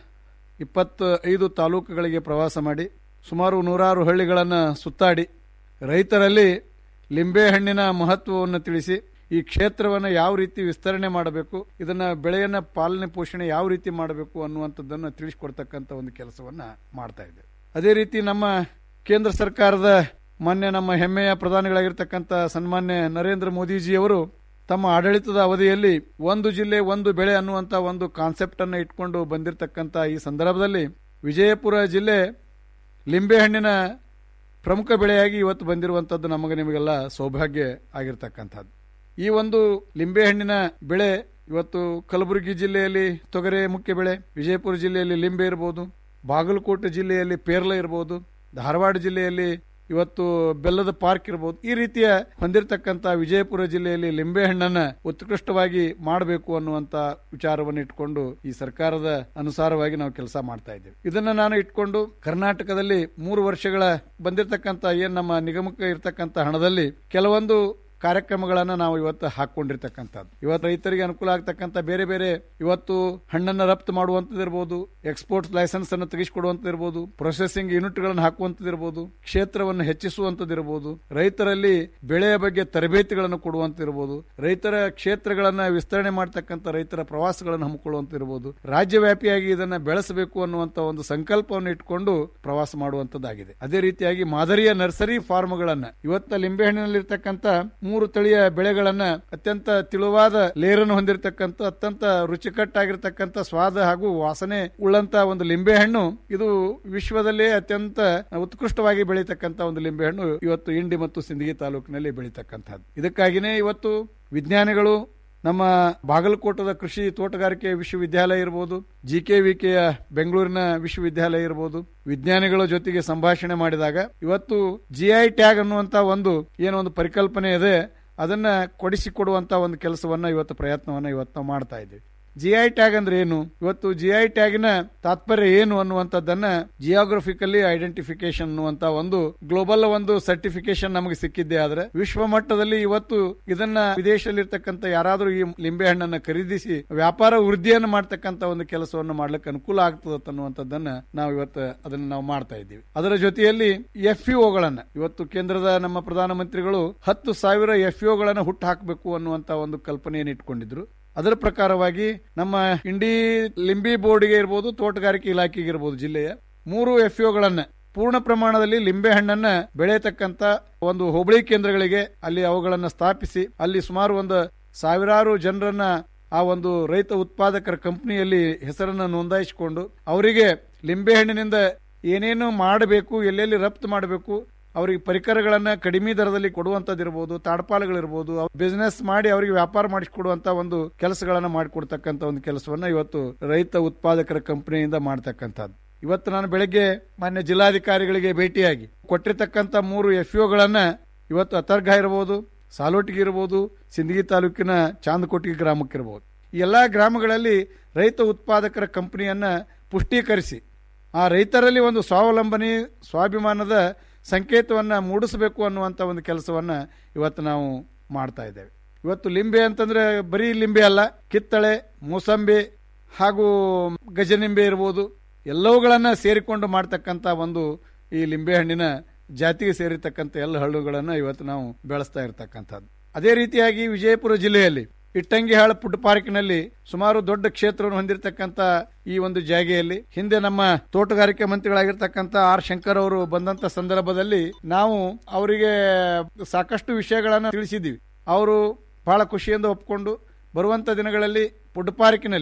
ಇಪ್ಪತ್ತ ಐದು ತಾಲೂಕುಗಳಿಗೆ ಪ್ರವಾಸ ಮಾಡಿ ಸುಮಾರು ನೂರಾರು ಹಳ್ಳಿಗಳನ್ನು ಸುತ್ತಾಡಿ ರೈತರಲ್ಲಿ ಲಿಂಬೆಹಣ್ಣಿನ ಮಹತ್ವವನ್ನು ತಿಳಿಸಿ ಈ ಕ್ಷೇತ್ರವನ್ನು ಯಾವ ರೀತಿ ವಿಸ್ತರಣೆ ಮಾಡಬೇಕು ಇದನ್ನ ಬೆಳೆಯನ್ನ ಪಾಲನೆ ಪೋಷಣೆ ಯಾವ ರೀತಿ ಮಾಡಬೇಕು ಅನ್ನುವಂಥದ್ದನ್ನು ತಿಳಿಸಿಕೊಡ್ತಕ್ಕಂಥ ಒಂದು ಕೆಲಸವನ್ನ ಮಾಡ್ತಾ ಇದೆ ಅದೇ ರೀತಿ ನಮ್ಮ ಕೇಂದ್ರ ಸರ್ಕಾರದ ಮಾನ್ಯ ನಮ್ಮ ಹೆಮ್ಮೆಯ ಪ್ರಧಾನಿಗಳಾಗಿರ್ತಕ್ಕಂಥ ಸನ್ಮಾನ್ಯ ನರೇಂದ್ರ ಮೋದಿಜಿಯವರು ತಮ್ಮ ಆಡಳಿತದ ಅವಧಿಯಲ್ಲಿ ಒಂದು ಜಿಲ್ಲೆ ಒಂದು ಬೆಳೆ ಅನ್ನುವಂಥ ಒಂದು ಕಾನ್ಸೆಪ್ಟ್ ಅನ್ನು ಇಟ್ಕೊಂಡು ಬಂದಿರತಕ್ಕಂಥ ಈ ಸಂದರ್ಭದಲ್ಲಿ ವಿಜಯಪುರ ಜಿಲ್ಲೆ ಲಿಂಬೆಹಣ್ಣಿನ ಪ್ರಮುಖ ಬೆಳೆಯಾಗಿ ಇವತ್ತು ಬಂದಿರುವಂಥದ್ದು ನಮಗೆ ನಿಮಗೆಲ್ಲ ಸೌಭಾಗ್ಯ ಆಗಿರ್ತಕ್ಕಂಥದ್ದು ಈ ಒಂದು ಲಿಂಬೆಹಣ್ಣಿನ ಬೆಳೆ ಇವತ್ತು ಕಲಬುರಗಿ ಜಿಲ್ಲೆಯಲ್ಲಿ ತೊಗರೆ ಮುಖ್ಯ ಬೆಳೆ ವಿಜಯಪುರ ಜಿಲ್ಲೆಯಲ್ಲಿ ಲಿಂಬೆ ಇರಬಹುದು ಬಾಗಲಕೋಟೆ ಜಿಲ್ಲೆಯಲ್ಲಿ ಪೇರ್ಲ ಇರಬಹುದು ಧಾರವಾಡ ಜಿಲ್ಲೆಯಲ್ಲಿ ಇವತ್ತು ಬೆಲ್ಲದ ಪಾರ್ಕ್ ಇರಬಹುದು ಈ ರೀತಿಯ ಹೊಂದಿರತಕ್ಕಂತ ವಿಜಯಪುರ ಜಿಲ್ಲೆಯಲ್ಲಿ ಲಿಂಬೆಹಣ್ಣನ್ನ ಉತ್ಕೃಷ್ಟವಾಗಿ ಮಾಡಬೇಕು ಅನ್ನುವಂತ ವಿಚಾರವನ್ನು ಇಟ್ಕೊಂಡು ಈ ಸರ್ಕಾರದ ಅನುಸಾರವಾಗಿ ನಾವು ಕೆಲಸ ಮಾಡ್ತಾ ಇದ್ದೇವೆ ಇದನ್ನ ನಾನು ಇಟ್ಕೊಂಡು ಕರ್ನಾಟಕದಲ್ಲಿ ಮೂರು ವರ್ಷಗಳ ಬಂದಿರತಕ್ಕಂತ ಏನ್ ನಮ್ಮ ನಿಗಮಕ್ಕೆ ಇರತಕ್ಕಂತ ಹಣದಲ್ಲಿ ಕೆಲವೊಂದು ಕಾರ್ಯಕ್ರಮಗಳನ್ನ ನಾವು ಇವತ್ತು ಹಾಕೊಂಡಿರ್ತಕ್ಕಂಥದ್ದು ಇವತ್ತು ರೈತರಿಗೆ ಅನುಕೂಲ ಆಗ್ತಕ್ಕಂಥ ಬೇರೆ ಬೇರೆ ಇವತ್ತು ಹಣ್ಣನ್ನ ರಫ್ತು ಮಾಡುವಂತದಿರ್ಬೋದು ಎಕ್ಸ್ಪೋರ್ಟ್ ಲೈಸೆನ್ಸ್ ಅನ್ನು ತೆಗೆಸಿಕೊಡುವಂತದಿರ್ಬೋದು ಪ್ರೊಸೆಸಿಂಗ್ ಯೂನಿಟ್ಗಳನ್ನು ಹಾಕುವಂತದಿರ್ಬೋದು ಕ್ಷೇತ್ರವನ್ನು ಹೆಚ್ಚಿಸುವಂತದಿರ್ಬೋದು ರೈತರಲ್ಲಿ ಬೆಳೆಯ ಬಗ್ಗೆ ತರಬೇತಿಗಳನ್ನು ಕೊಡುವಂತಿರ್ಬೋದು ರೈತರ ಕ್ಷೇತ್ರಗಳನ್ನ ವಿಸ್ತರಣೆ ಮಾಡತಕ್ಕಂಥ ರೈತರ ಪ್ರವಾಸಗಳನ್ನು ಹಮ್ಮಿಕೊಳ್ಳುವಂತಿರ್ಬೋದು ರಾಜ್ಯವ್ಯಾಪಿಯಾಗಿ ಇದನ್ನ ಬೆಳೆಸಬೇಕು ಅನ್ನುವಂತ ಒಂದು ಸಂಕಲ್ಪವನ್ನು ಇಟ್ಕೊಂಡು ಪ್ರವಾಸ ಮಾಡುವಂತದ್ದಾಗಿದೆ ಅದೇ ರೀತಿಯಾಗಿ ಮಾದರಿಯ ನರ್ಸರಿ ಫಾರ್ಮ್ಗಳನ್ನ ಇವತ್ತ ಲಿಂಬೆಹಣ್ಣಿನಲ್ಲಿರ್ತಕ್ಕಂಥ ಮೂರು ತಳಿಯ ಬೆಳೆಗಳನ್ನ ಅತ್ಯಂತ ತಿಳುವಾದ ಲೇರನ್ನು ಹೊಂದಿರತಕ್ಕಂಥ ಅತ್ಯಂತ ರುಚಿಕಟ್ಟಾಗಿರ್ತಕ್ಕಂಥ ಸ್ವಾದ ಹಾಗೂ ವಾಸನೆ ಉಳ್ಳಂತ ಒಂದು ಲಿಂಬೆಹಣ್ಣು ಇದು ವಿಶ್ವದಲ್ಲೇ ಅತ್ಯಂತ ಉತ್ಕೃಷ್ಟವಾಗಿ ಬೆಳೀತಕ್ಕಂಥ ಒಂದು ಲಿಂಬೆಹಣ್ಣು ಇವತ್ತು ಇಂಡಿ ಮತ್ತು ಸಿಂದಗಿ ತಾಲೂಕಿನಲ್ಲಿ ಬೆಳೀತಕ್ಕಂಥದ್ದು ಇದಕ್ಕಾಗಿನೇ ಇವತ್ತು ವಿಜ್ಞಾನಿಗಳು ನಮ್ಮ ಬಾಗಲಕೋಟದ ಕೃಷಿ ತೋಟಗಾರಿಕೆ ವಿಶ್ವವಿದ್ಯಾಲಯ ಇರಬಹುದು ಜಿ ಕೆ ವಿ ಕೆಯ ಬೆಂಗಳೂರಿನ ವಿಶ್ವವಿದ್ಯಾಲಯ ಇರಬಹುದು ವಿಜ್ಞಾನಿಗಳ ಜೊತೆಗೆ ಸಂಭಾಷಣೆ ಮಾಡಿದಾಗ ಇವತ್ತು ಜಿಐ ಟ್ಯಾಗ್ ಅನ್ನುವಂತ ಒಂದು ಏನೋ ಒಂದು ಪರಿಕಲ್ಪನೆ ಇದೆ ಅದನ್ನ ಕೊಡಿಸಿಕೊಡುವಂತ ಒಂದು ಕೆಲಸವನ್ನ ಇವತ್ತು ಪ್ರಯತ್ನವನ್ನ ಇವತ್ತು ನಾವು ಮಾಡ್ತಾ ಇದ್ದೀವಿ ಜಿಐ ಟ್ಯಾಗ್ ಅಂದ್ರೆ ಏನು ಇವತ್ತು ಜಿಐ ಟ್ಯಾಗಿನ ತಾತ್ಪರ್ಯ ಏನು ಅನ್ನುವಂಥದ್ದನ್ನ ಜಿಯೋಗ್ರಫಿಕಲಿ ಐಡೆಂಟಿಫಿಕೇಶನ್ ಅನ್ನುವಂತ ಒಂದು ಗ್ಲೋಬಲ್ ಒಂದು ಸರ್ಟಿಫಿಕೇಶನ್ ನಮಗೆ ಸಿಕ್ಕಿದ್ದೆ ಆದ್ರೆ ವಿಶ್ವ ಮಟ್ಟದಲ್ಲಿ ಇವತ್ತು ಇದನ್ನ ವಿದೇಶದಲ್ಲಿರ್ತಕ್ಕಂಥ ಯಾರಾದರೂ ಈ ಲಿಂಬೆ ಹಣ್ಣನ್ನ ಖರೀದಿಸಿ ವ್ಯಾಪಾರ ವೃದ್ಧಿಯನ್ನು ಮಾಡ್ತಕ್ಕಂಥ ಒಂದು ಕೆಲಸವನ್ನು ಮಾಡ್ಲಿಕ್ಕೆ ಅನುಕೂಲ ಆಗ್ತದೆ ಅನ್ನುವಂಥದ್ದನ್ನ ನಾವು ಇವತ್ತು ಅದನ್ನ ನಾವು ಮಾಡ್ತಾ ಇದ್ದೀವಿ ಅದರ ಜೊತೆಯಲ್ಲಿ ಎಫ್ ಗಳನ್ನ ಇವತ್ತು ಕೇಂದ್ರದ ನಮ್ಮ ಪ್ರಧಾನಮಂತ್ರಿಗಳು ಹತ್ತು ಸಾವಿರ ಎಫ್ ಗಳನ್ನ ಹುಟ್ಟು ಹಾಕಬೇಕು ಅನ್ನುವಂತ ಒಂದು ಕಲ್ಪನೆಯನ್ನು ಇಟ್ಕೊಂಡಿದ್ರು ಅದರ ಪ್ರಕಾರವಾಗಿ ನಮ್ಮ ಇಂಡಿ ಲಿಂಬಿ ಬೋರ್ಡ್ಗೆ ಇರ್ಬೋದು ತೋಟಗಾರಿಕೆ ಇಲಾಖೆಗೆ ಇರ್ಬೋದು ಜಿಲ್ಲೆಯ ಮೂರು ಎಫ್ ಗಳನ್ನ ಪೂರ್ಣ ಪ್ರಮಾಣದಲ್ಲಿ ಲಿಂಬೆ ಹಣ್ಣನ್ನ ಬೆಳೆಯತಕ್ಕಂತ ಒಂದು ಹೋಬಳಿ ಕೇಂದ್ರಗಳಿಗೆ ಅಲ್ಲಿ ಅವುಗಳನ್ನ ಸ್ಥಾಪಿಸಿ ಅಲ್ಲಿ ಸುಮಾರು ಒಂದು ಸಾವಿರಾರು ಜನರನ್ನ ಆ ಒಂದು ರೈತ ಉತ್ಪಾದಕರ ಕಂಪನಿಯಲ್ಲಿ ಹೆಸರನ್ನ ನೋಂದಾಯಿಸಿಕೊಂಡು ಅವರಿಗೆ ಲಿಂಬೆಹಣ್ಣಿನಿಂದ ಏನೇನು ಮಾಡಬೇಕು ಎಲ್ಲೆಲ್ಲಿ ರಫ್ತು ಮಾಡಬೇಕು ಅವರಿಗೆ ಪರಿಕರಗಳನ್ನ ಕಡಿಮೆ ದರದಲ್ಲಿ ಕೊಡುವಂತದಿರಬಹುದು ತಾಡ್ಪಾಲುಗಳಿರ್ಬೋದು ಬಿಸ್ನೆಸ್ ಮಾಡಿ ಅವರಿಗೆ ವ್ಯಾಪಾರ ಮಾಡಿಸಿಕೊಡುವಂತ ಒಂದು ಕೆಲಸಗಳನ್ನ ಮಾಡಿಕೊಡ್ತಕ್ಕಂತ ಒಂದು ಕೆಲಸವನ್ನ ಇವತ್ತು ರೈತ ಉತ್ಪಾದಕರ ಕಂಪನಿಯಿಂದ ಮಾಡ್ತಕ್ಕಂಥದ್ದು ಇವತ್ತು ನಾನು ಬೆಳಗ್ಗೆ ಮಾನ್ಯ ಜಿಲ್ಲಾಧಿಕಾರಿಗಳಿಗೆ ಭೇಟಿಯಾಗಿ ಕೊಟ್ಟಿರ್ತಕ್ಕಂಥ ಮೂರು ಎಫ್ ಗಳನ್ನ ಇವತ್ತು ಅತರ್ಘ ಇರಬಹುದು ಸಾಲೋಟಿಗೆ ಇರಬಹುದು ಸಿಂದಗಿ ತಾಲೂಕಿನ ಚಾಂದಕೋಟಿಗೆ ಗ್ರಾಮಕ್ಕಿರಬಹುದು ಈ ಎಲ್ಲಾ ಗ್ರಾಮಗಳಲ್ಲಿ ರೈತ ಉತ್ಪಾದಕರ ಕಂಪನಿಯನ್ನ ಪುಷ್ಟೀಕರಿಸಿ ಆ ರೈತರಲ್ಲಿ ಒಂದು ಸ್ವಾವಲಂಬನೆ ಸ್ವಾಭಿಮಾನದ ಸಂಕೇತವನ್ನ ಮೂಡಿಸಬೇಕು ಅನ್ನುವಂತ ಒಂದು ಕೆಲಸವನ್ನ ಇವತ್ತು ನಾವು ಮಾಡ್ತಾ ಇದ್ದೇವೆ ಇವತ್ತು ಲಿಂಬೆ ಅಂತಂದ್ರೆ ಬರೀ ಲಿಂಬೆ ಅಲ್ಲ ಕಿತ್ತಳೆ ಮೂಸಂಬಿ ಹಾಗೂ ಗಜನಿಂಬೆ ಇರ್ಬೋದು ಎಲ್ಲವುಗಳನ್ನ ಸೇರಿಕೊಂಡು ಮಾಡ್ತಕ್ಕಂಥ ಒಂದು ಈ ಲಿಂಬೆ ಹಣ್ಣಿನ ಜಾತಿಗೆ ಸೇರಿರ್ತಕ್ಕಂಥ ಎಲ್ಲ ಹಣ್ಣುಗಳನ್ನ ಇವತ್ತು ನಾವು ಬೆಳೆಸ್ತಾ ಇರತಕ್ಕಂಥದ್ದು ಅದೇ ರೀತಿಯಾಗಿ ವಿಜಯಪುರ ಜಿಲ್ಲೆಯಲ್ಲಿ ಇಟ್ಟಂಗಿಹಾಳ ಫುಡ್ ಪಾರ್ಕ್ನಲ್ಲಿ ಸುಮಾರು ದೊಡ್ಡ ಕ್ಷೇತ್ರವನ್ನು ಹೊಂದಿರತಕ್ಕಂತ ಈ ಒಂದು ಜಾಗೆಯಲ್ಲಿ ಹಿಂದೆ ನಮ್ಮ ತೋಟಗಾರಿಕೆ ಮಂತ್ರಿಗಳಾಗಿರ್ತಕ್ಕಂಥ ಆರ್ ಶಂಕರ್ ಅವರು ಬಂದಂತ ಸಂದರ್ಭದಲ್ಲಿ ನಾವು ಅವರಿಗೆ ಸಾಕಷ್ಟು ವಿಷಯಗಳನ್ನ ತಿಳಿಸಿದ್ದೀವಿ ಅವರು ಬಹಳ ಖುಷಿಯಿಂದ ಒಪ್ಕೊಂಡು ಬರುವಂತ ದಿನಗಳಲ್ಲಿ ಫುಡ್ ಪಾರ್ಕಿನಲ್ಲಿ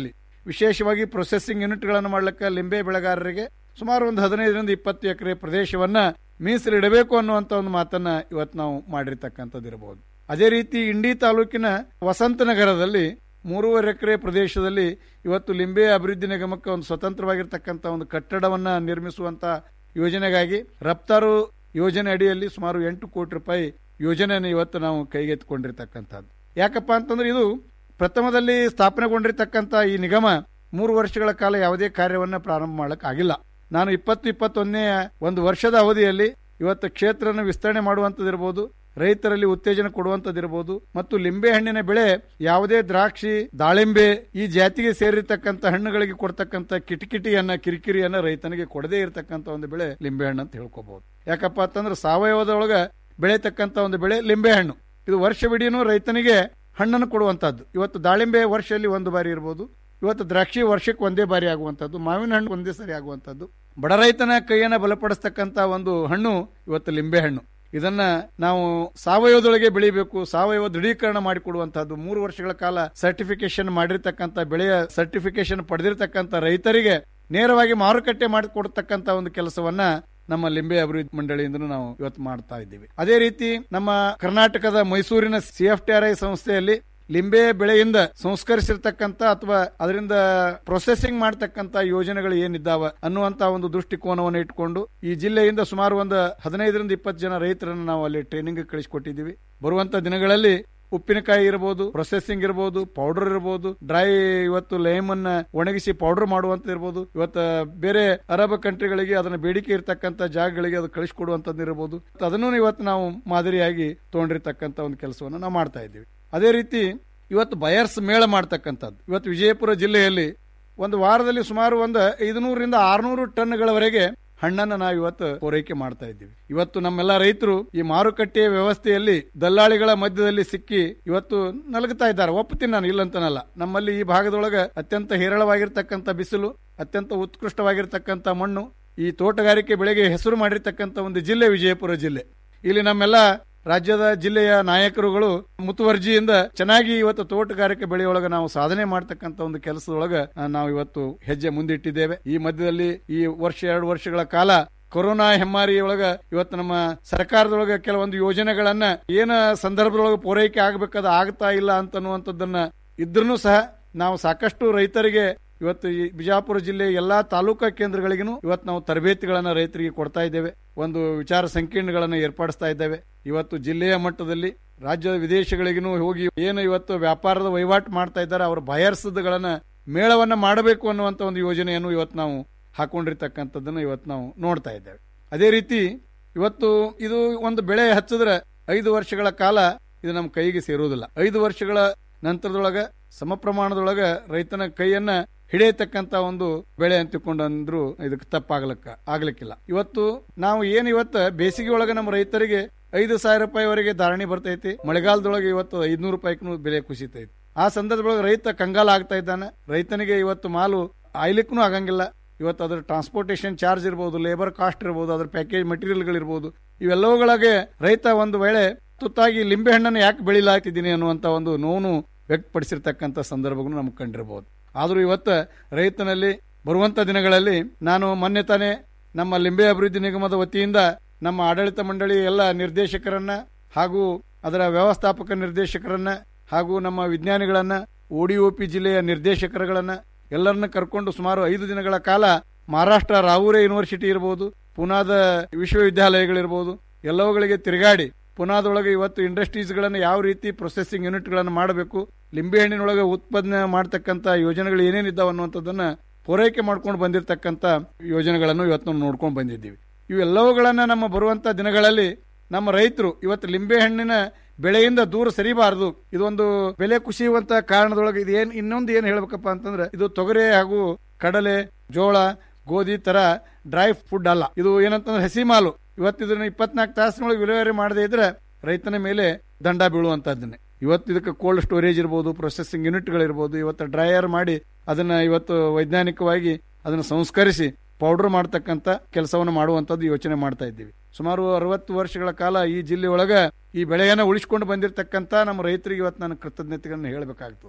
ವಿಶೇಷವಾಗಿ ಪ್ರೊಸೆಸಿಂಗ್ ಯೂನಿಟ್ಗಳನ್ನು ಮಾಡ್ಲಿಕ್ಕೆ ಲಿಂಬೆ ಬೆಳೆಗಾರರಿಗೆ ಸುಮಾರು ಒಂದು ಹದಿನೈದರಿಂದ ಇಪ್ಪತ್ತು ಎಕರೆ ಪ್ರದೇಶವನ್ನ ಮೀಸಲಿಡಬೇಕು ಅನ್ನುವಂತ ಒಂದು ಮಾತನ್ನ ಇವತ್ತು ನಾವು ಮಾಡಿರ್ತಕ್ಕಂಥದ್ದು ಇರಬಹುದು ಅದೇ ರೀತಿ ಇಂಡಿ ತಾಲೂಕಿನ ವಸಂತನಗರದಲ್ಲಿ ಮೂರುವರೆ ಎಕರೆ ಪ್ರದೇಶದಲ್ಲಿ ಇವತ್ತು ಲಿಂಬೆ ಅಭಿವೃದ್ಧಿ ನಿಗಮಕ್ಕೆ ಒಂದು ಸ್ವತಂತ್ರವಾಗಿರ್ತಕ್ಕಂಥ ಒಂದು ಕಟ್ಟಡವನ್ನ ನಿರ್ಮಿಸುವಂತ ಯೋಜನೆಗಾಗಿ ರಫ್ತಾರು ಯೋಜನೆ ಅಡಿಯಲ್ಲಿ ಸುಮಾರು ಎಂಟು ಕೋಟಿ ರೂಪಾಯಿ ಯೋಜನೆಯನ್ನು ಇವತ್ತು ನಾವು ಕೈಗೆತ್ತಿಕೊಂಡಿರ್ತಕ್ಕಂಥದ್ದು ಯಾಕಪ್ಪ ಅಂತಂದ್ರೆ ಇದು ಪ್ರಥಮದಲ್ಲಿ ಸ್ಥಾಪನೆಗೊಂಡಿರ್ತಕ್ಕಂಥ ಈ ನಿಗಮ ಮೂರು ವರ್ಷಗಳ ಕಾಲ ಯಾವುದೇ ಕಾರ್ಯವನ್ನ ಪ್ರಾರಂಭ ಮಾಡಕ್ ಆಗಿಲ್ಲ ನಾನು ಇಪ್ಪತ್ತು ಇಪ್ಪತ್ತೊಂದನೇ ಒಂದು ವರ್ಷದ ಅವಧಿಯಲ್ಲಿ ಇವತ್ತು ಕ್ಷೇತ್ರನ ವಿಸ್ತರಣೆ ಮಾಡುವಂತದಿರಬಹುದು ರೈತರಲ್ಲಿ ಉತ್ತೇಜನ ಕೊಡುವಂತದಿರಬಹುದು ಮತ್ತು ಲಿಂಬೆ ಹಣ್ಣಿನ ಬೆಳೆ ಯಾವುದೇ ದ್ರಾಕ್ಷಿ ದಾಳಿಂಬೆ ಈ ಜಾತಿಗೆ ಸೇರಿರ್ತಕ್ಕಂಥ ಹಣ್ಣುಗಳಿಗೆ ಕೊಡ್ತಕ್ಕಂಥ ಕಿಟಕಿಟಿಯನ್ನ ಕಿರಿಕಿರಿಯನ್ನ ರೈತನಿಗೆ ಕೊಡದೇ ಇರತಕ್ಕಂಥ ಒಂದು ಬೆಳೆ ಲಿಂಬೆ ಹಣ್ಣು ಅಂತ ಹೇಳ್ಕೋಬಹುದು ಯಾಕಪ್ಪ ಅಂತಂದ್ರೆ ಸಾವಯವದೊಳಗ ಬೆಳೆತಕ್ಕಂಥ ಒಂದು ಬೆಳೆ ಲಿಂಬೆ ಹಣ್ಣು ಇದು ವರ್ಷವಿಡೀನು ರೈತನಿಗೆ ಹಣ್ಣನ್ನು ಕೊಡುವಂತಹದ್ದು ಇವತ್ತು ದಾಳಿಂಬೆ ವರ್ಷದಲ್ಲಿ ಒಂದು ಬಾರಿ ಇರಬಹುದು ಇವತ್ತು ದ್ರಾಕ್ಷಿ ವರ್ಷಕ್ಕೆ ಒಂದೇ ಬಾರಿ ಆಗುವಂತದ್ದು ಮಾವಿನ ಹಣ್ಣು ಒಂದೇ ಸರಿ ಆಗುವಂತದ್ದು ಬಡ ರೈತನ ಕೈಯನ್ನ ಬಲಪಡಿಸ್ತಕ್ಕಂಥ ಒಂದು ಹಣ್ಣು ಇವತ್ತು ಲಿಂಬೆ ಹಣ್ಣು ಇದನ್ನ ನಾವು ಸಾವಯವದೊಳಗೆ ಬೆಳಿಬೇಕು ಸಾವಯವ ದೃಢೀಕರಣ ಮಾಡಿಕೊಡುವಂತಹದ್ದು ಮೂರು ವರ್ಷಗಳ ಕಾಲ ಸರ್ಟಿಫಿಕೇಶನ್ ಮಾಡಿರ್ತಕ್ಕಂಥ ಬೆಳೆಯ ಸರ್ಟಿಫಿಕೇಶನ್ ಪಡೆದಿರ್ತಕ್ಕಂಥ ರೈತರಿಗೆ ನೇರವಾಗಿ ಮಾರುಕಟ್ಟೆ ಮಾಡಿಕೊಡ್ತಕ್ಕಂಥ ಒಂದು ಕೆಲಸವನ್ನ ನಮ್ಮ ಲಿಂಬೆ ಅಭಿವೃದ್ಧಿ ಮಂಡಳಿಯಿಂದ ನಾವು ಇವತ್ತು ಮಾಡ್ತಾ ಇದ್ದೀವಿ ಅದೇ ರೀತಿ ನಮ್ಮ ಕರ್ನಾಟಕದ ಮೈಸೂರಿನ ಸಿಎಫ್ಟಿಆರ್ಐ ಸಂಸ್ಥೆಯಲ್ಲಿ ಲಿಂಬೆ ಬೆಳೆಯಿಂದ ಸಂಸ್ಕರಿಸಿರ್ತಕ್ಕಂಥ ಅಥವಾ ಅದರಿಂದ ಪ್ರೊಸೆಸಿಂಗ್ ಮಾಡತಕ್ಕಂತ ಯೋಜನೆಗಳು ಏನಿದ್ದಾವ ಅನ್ನುವಂತ ಒಂದು ದೃಷ್ಟಿಕೋನವನ್ನು ಇಟ್ಕೊಂಡು ಈ ಜಿಲ್ಲೆಯಿಂದ ಸುಮಾರು ಒಂದು ಹದಿನೈದರಿಂದ ಇಪ್ಪತ್ತು ಜನ ರೈತರನ್ನು ನಾವು ಅಲ್ಲಿ ಟ್ರೈನಿಂಗ್ ಕಳಿಸಿಕೊಟ್ಟಿದ್ದೀವಿ ಬರುವಂತ ದಿನಗಳಲ್ಲಿ ಉಪ್ಪಿನಕಾಯಿ ಇರಬಹುದು ಪ್ರೊಸೆಸಿಂಗ್ ಇರಬಹುದು ಪೌಡರ್ ಇರಬಹುದು ಡ್ರೈ ಇವತ್ತು ಲೈಮ್ ಅನ್ನ ಒಣಗಿಸಿ ಪೌಡರ್ ಮಾಡುವಂತ ಇರಬಹುದು ಇವತ್ತು ಬೇರೆ ಅರಬ್ ಕಂಟ್ರಿಗಳಿಗೆ ಅದನ್ನ ಬೇಡಿಕೆ ಇರತಕ್ಕಂತ ಜಾಗಗಳಿಗೆ ಅದು ಕಳಿಸಿಕೊಡುವಂತದ್ದು ಇರಬಹುದು ಅದನ್ನು ಇವತ್ತು ನಾವು ಮಾದರಿಯಾಗಿ ತಗೊಂಡಿರ್ತಕ್ಕಂತ ಒಂದು ಕೆಲಸವನ್ನು ನಾವು ಮಾಡ್ತಾ ಇದ್ದೀವಿ ಅದೇ ರೀತಿ ಇವತ್ತು ಬಯರ್ಸ್ ಮೇಳ ಮಾಡ್ತಕ್ಕಂಥದ್ದು ಇವತ್ತು ವಿಜಯಪುರ ಜಿಲ್ಲೆಯಲ್ಲಿ ಒಂದು ವಾರದಲ್ಲಿ ಸುಮಾರು ಒಂದು ಐದುನೂರರಿಂದ ಆರ್ನೂರು ಟನ್ಗಳವರೆಗೆ ಹಣ್ಣನ್ನು ನಾವು ಇವತ್ತು ಪೂರೈಕೆ ಮಾಡ್ತಾ ಇದ್ದೀವಿ ಇವತ್ತು ನಮ್ಮೆಲ್ಲ ರೈತರು ಈ ಮಾರುಕಟ್ಟೆಯ ವ್ಯವಸ್ಥೆಯಲ್ಲಿ ದಲ್ಲಾಳಿಗಳ ಮಧ್ಯದಲ್ಲಿ ಸಿಕ್ಕಿ ಇವತ್ತು ನಲಗುತ್ತಾ ಇದ್ದಾರೆ ಒಪ್ಪುತ್ತೀನಿ ನಾನು ಇಲ್ಲಂತನಲ್ಲ ನಮ್ಮಲ್ಲಿ ಈ ಭಾಗದೊಳಗೆ ಅತ್ಯಂತ ಹೇರಳವಾಗಿರ್ತಕ್ಕಂಥ ಬಿಸಿಲು ಅತ್ಯಂತ ಉತ್ಕೃಷ್ಟವಾಗಿರ್ತಕ್ಕಂಥ ಮಣ್ಣು ಈ ತೋಟಗಾರಿಕೆ ಬೆಳೆಗೆ ಹೆಸರು ಮಾಡಿರ್ತಕ್ಕಂಥ ಒಂದು ಜಿಲ್ಲೆ ವಿಜಯಪುರ ಜಿಲ್ಲೆ ಇಲ್ಲಿ ನಮ್ಮೆಲ್ಲ ರಾಜ್ಯದ ಜಿಲ್ಲೆಯ ನಾಯಕರುಗಳು ಮುತುವರ್ಜಿಯಿಂದ ಚೆನ್ನಾಗಿ ಇವತ್ತು ತೋಟಗಾರಿಕೆ ಬೆಳೆಯೊಳಗ ನಾವು ಸಾಧನೆ ಮಾಡ್ತಕ್ಕಂಥ ಒಂದು ಕೆಲಸದೊಳಗ ನಾವು ಇವತ್ತು ಹೆಜ್ಜೆ ಮುಂದಿಟ್ಟಿದ್ದೇವೆ ಈ ಮಧ್ಯದಲ್ಲಿ ಈ ವರ್ಷ ಎರಡು ವರ್ಷಗಳ ಕಾಲ ಕೊರೋನಾ ಹೆಮ್ಮಾರಿಯೊಳಗ ಇವತ್ತು ನಮ್ಮ ಸರ್ಕಾರದೊಳಗ ಕೆಲವೊಂದು ಯೋಜನೆಗಳನ್ನ ಏನ ಸಂದರ್ಭದೊಳಗ ಪೂರೈಕೆ ಆಗಬೇಕಾದ ಆಗ್ತಾ ಇಲ್ಲ ಅಂತನ್ನುವಂಥದ್ದನ್ನ ಇದ್ರೂ ಸಹ ನಾವು ಸಾಕಷ್ಟು ರೈತರಿಗೆ ಇವತ್ತು ಈ ಬಿಜಾಪುರ ಜಿಲ್ಲೆ ಎಲ್ಲಾ ತಾಲೂಕಾ ಕೇಂದ್ರಗಳಿಗೂ ಇವತ್ತು ನಾವು ತರಬೇತಿಗಳನ್ನ ರೈತರಿಗೆ ಕೊಡ್ತಾ ಇದ್ದೇವೆ ಒಂದು ವಿಚಾರ ಸಂಕೀರ್ಣಗಳನ್ನ ಏರ್ಪಡಿಸ್ತಾ ಇದ್ದೇವೆ ಇವತ್ತು ಜಿಲ್ಲೆಯ ಮಟ್ಟದಲ್ಲಿ ರಾಜ್ಯದ ವಿದೇಶಗಳಿಗೂ ಹೋಗಿ ಏನು ಇವತ್ತು ವ್ಯಾಪಾರದ ವಹಿವಾಟು ಮಾಡ್ತಾ ಇದ್ದಾರೆ ಅವರ ಬಯರ್ಸದ್ಗಳನ್ನ ಮೇಳವನ್ನ ಮಾಡಬೇಕು ಅನ್ನುವಂತ ಒಂದು ಯೋಜನೆಯನ್ನು ಇವತ್ತು ನಾವು ಹಾಕೊಂಡಿರ್ತಕ್ಕಂಥದ್ದನ್ನು ಇವತ್ತು ನಾವು ನೋಡ್ತಾ ಇದ್ದೇವೆ ಅದೇ ರೀತಿ ಇವತ್ತು ಇದು ಒಂದು ಬೆಳೆ ಹಚ್ಚಿದ್ರೆ ಐದು ವರ್ಷಗಳ ಕಾಲ ಇದು ನಮ್ಮ ಕೈಗೆ ಸೇರುವುದಿಲ್ಲ ಐದು ವರ್ಷಗಳ ನಂತರದೊಳಗ ಸಮ ಪ್ರಮಾಣದೊಳಗ ರೈತನ ಕೈಯನ್ನ ಹಿಡಿಯತಕ್ಕಂತ ಒಂದು ಬೆಳೆ ಅಂತ ತಿಳ್ಕೊಂಡ್ರು ಇದಕ್ಕೆ ತಪ್ಪಾಗ್ಲಕ್ಕ ಆಗ್ಲಿಕ್ಕಿಲ್ಲ ಇವತ್ತು ನಾವು ಏನ್ ಇವತ್ತು ಬೇಸಿಗೆ ಒಳಗ ನಮ್ಮ ರೈತರಿಗೆ ಐದು ಸಾವಿರ ರೂಪಾಯಿವರೆಗೆ ಧಾರಣಿ ಬರ್ತೈತಿ ಮಳೆಗಾಲದೊಳಗೆ ಇವತ್ತು ಐದ್ನೂರು ರೂಪಾಯಿಗೂ ಬೆಲೆ ಕುಸಿತೈತಿ ಆ ಸಂದರ್ಭದೊಳಗೆ ರೈತ ಕಂಗಾಲ ಆಗ್ತಾ ಇದ್ದಾನೆ ರೈತನಿಗೆ ಇವತ್ತು ಮಾಲು ಆಯ್ಲಿಕ್ಕೂ ಆಗಂಗಿಲ್ಲ ಇವತ್ತು ಅದ್ರ ಟ್ರಾನ್ಸ್ಪೋರ್ಟೇಷನ್ ಚಾರ್ಜ್ ಇರಬಹುದು ಲೇಬರ್ ಕಾಸ್ಟ್ ಇರಬಹುದು ಅದ್ರ ಪ್ಯಾಕೇಜ್ ಮಟೀರಿಯಲ್ಗಳಿರ್ಬೋದು ಇವೆಲ್ಲವುಗಳಿಗೆ ರೈತ ಒಂದು ವೇಳೆ ತುತ್ತಾಗಿ ಲಿಂಬೆ ಹಣ್ಣನ್ನು ಯಾಕೆ ಬೆಳಿಲಾಗ್ತಿದ್ದೀನಿ ಅನ್ನುವಂತ ಒಂದು ನೋವು ವ್ಯಕ್ತಪಡಿಸಿರ್ತಕ್ಕಂಥ ಸಂದರ್ಭಗಳು ನಮ್ಗೆ ಕಂಡಿರಬಹುದು ಆದರೂ ಇವತ್ತು ರೈತನಲ್ಲಿ ಬರುವಂತ ದಿನಗಳಲ್ಲಿ ನಾನು ಮೊನ್ನೆ ತಾನೇ ನಮ್ಮ ಲಿಂಬೆ ಅಭಿವೃದ್ಧಿ ನಿಗಮದ ವತಿಯಿಂದ ನಮ್ಮ ಆಡಳಿತ ಮಂಡಳಿ ಎಲ್ಲ ನಿರ್ದೇಶಕರನ್ನ ಹಾಗೂ ಅದರ ವ್ಯವಸ್ಥಾಪಕ ನಿರ್ದೇಶಕರನ್ನ ಹಾಗೂ ನಮ್ಮ ವಿಜ್ಞಾನಿಗಳನ್ನ ಓಡಿಒಪಿ ಜಿಲ್ಲೆಯ ನಿರ್ದೇಶಕರುಗಳನ್ನ ಎಲ್ಲರನ್ನ ಕರ್ಕೊಂಡು ಸುಮಾರು ಐದು ದಿನಗಳ ಕಾಲ ಮಹಾರಾಷ್ಟ್ರ ರಾವೂರೆ ಯೂನಿವರ್ಸಿಟಿ ಇರಬಹುದು ಪುನಾದ ವಿಶ್ವವಿದ್ಯಾಲಯಗಳಿರ್ಬೋದು ಎಲ್ಲವುಗಳಿಗೆ ತಿರುಗಾಡಿ ಪುನಾದೊಳಗೆ ಇವತ್ತು ಇಂಡಸ್ಟ್ರೀಸ್ಗಳನ್ನು ಯಾವ ರೀತಿ ಪ್ರೊಸೆಸಿಂಗ್ ಯೂನಿಟ್ಗಳನ್ನು ಮಾಡಬೇಕು ಲಿಂಬೆ ಹಣ್ಣಿನೊಳಗೆ ಉತ್ಪಾದನೆ ಮಾಡತಕ್ಕಂತ ಯೋಜನೆಗಳು ಏನೇನಿದ್ದಾವ ಅನ್ನುವಂಥದ್ದನ್ನ ಪೂರೈಕೆ ಮಾಡ್ಕೊಂಡು ಬಂದಿರತಕ್ಕಂತ ಯೋಜನೆಗಳನ್ನು ಇವತ್ತು ನಾವು ನೋಡ್ಕೊಂಡು ಬಂದಿದ್ದೀವಿ ಇವೆಲ್ಲವುಗಳನ್ನ ನಮ್ಮ ಬರುವಂತ ದಿನಗಳಲ್ಲಿ ನಮ್ಮ ರೈತರು ಇವತ್ತು ಲಿಂಬೆ ಹಣ್ಣಿನ ಬೆಳೆಯಿಂದ ದೂರ ಸರಿಬಾರದು ಇದೊಂದು ಬೆಲೆ ಕುಸಿಯುವಂತ ಕಾರಣದೊಳಗೆ ಇದು ಏನ್ ಇನ್ನೊಂದು ಏನ್ ಹೇಳ್ಬೇಕಪ್ಪ ಅಂತಂದ್ರೆ ಇದು ತೊಗರೆ ಹಾಗೂ ಕಡಲೆ ಜೋಳ ಗೋಧಿ ತರ ಡ್ರೈ ಫುಡ್ ಅಲ್ಲ ಇದು ಏನಂತಂದ್ರೆ ಹಸಿ ಮಾಲು ಇವತ್ತು ಇದನ್ನ ಇಪ್ಪತ್ನಾಲ್ಕು ತಾಸಿನೊಳಗೆ ವಿಲೇವಾರಿ ಮಾಡದೇ ಇದ್ರೆ ರೈತನ ಮೇಲೆ ದಂಡ ಬೀಳುವಂತದ್ದನ್ನೇ ಇವತ್ತು ಇದಕ್ಕೆ ಕೋಲ್ಡ್ ಸ್ಟೋರೇಜ್ ಇರಬಹುದು ಪ್ರೊಸೆಸಿಂಗ್ ಯೂನಿಟ್ಗಳಿರ್ಬೋದು ಇವತ್ತು ಡ್ರೈಯರ್ ಮಾಡಿ ಅದನ್ನ ಇವತ್ತು ವೈಜ್ಞಾನಿಕವಾಗಿ ಅದನ್ನ ಸಂಸ್ಕರಿಸಿ ಪೌಡರ್ ಮಾಡತಕ್ಕಂತ ಕೆಲಸವನ್ನು ಮಾಡುವಂತದ್ದು ಯೋಚನೆ ಮಾಡ್ತಾ ಇದ್ದೀವಿ ಸುಮಾರು ಅರವತ್ತು ವರ್ಷಗಳ ಕಾಲ ಈ ಜಿಲ್ಲೆ ಒಳಗ ಈ ಬೆಳೆಯನ್ನ ಉಳಿಸಿಕೊಂಡು ಬಂದಿರತಕ್ಕಂತ ನಮ್ಮ ರೈತರಿಗೆ ಇವತ್ತು ನಾನು ಕೃತಜ್ಞತೆಗಳನ್ನು ಹೇಳಬೇಕಾಗ್ತದೆ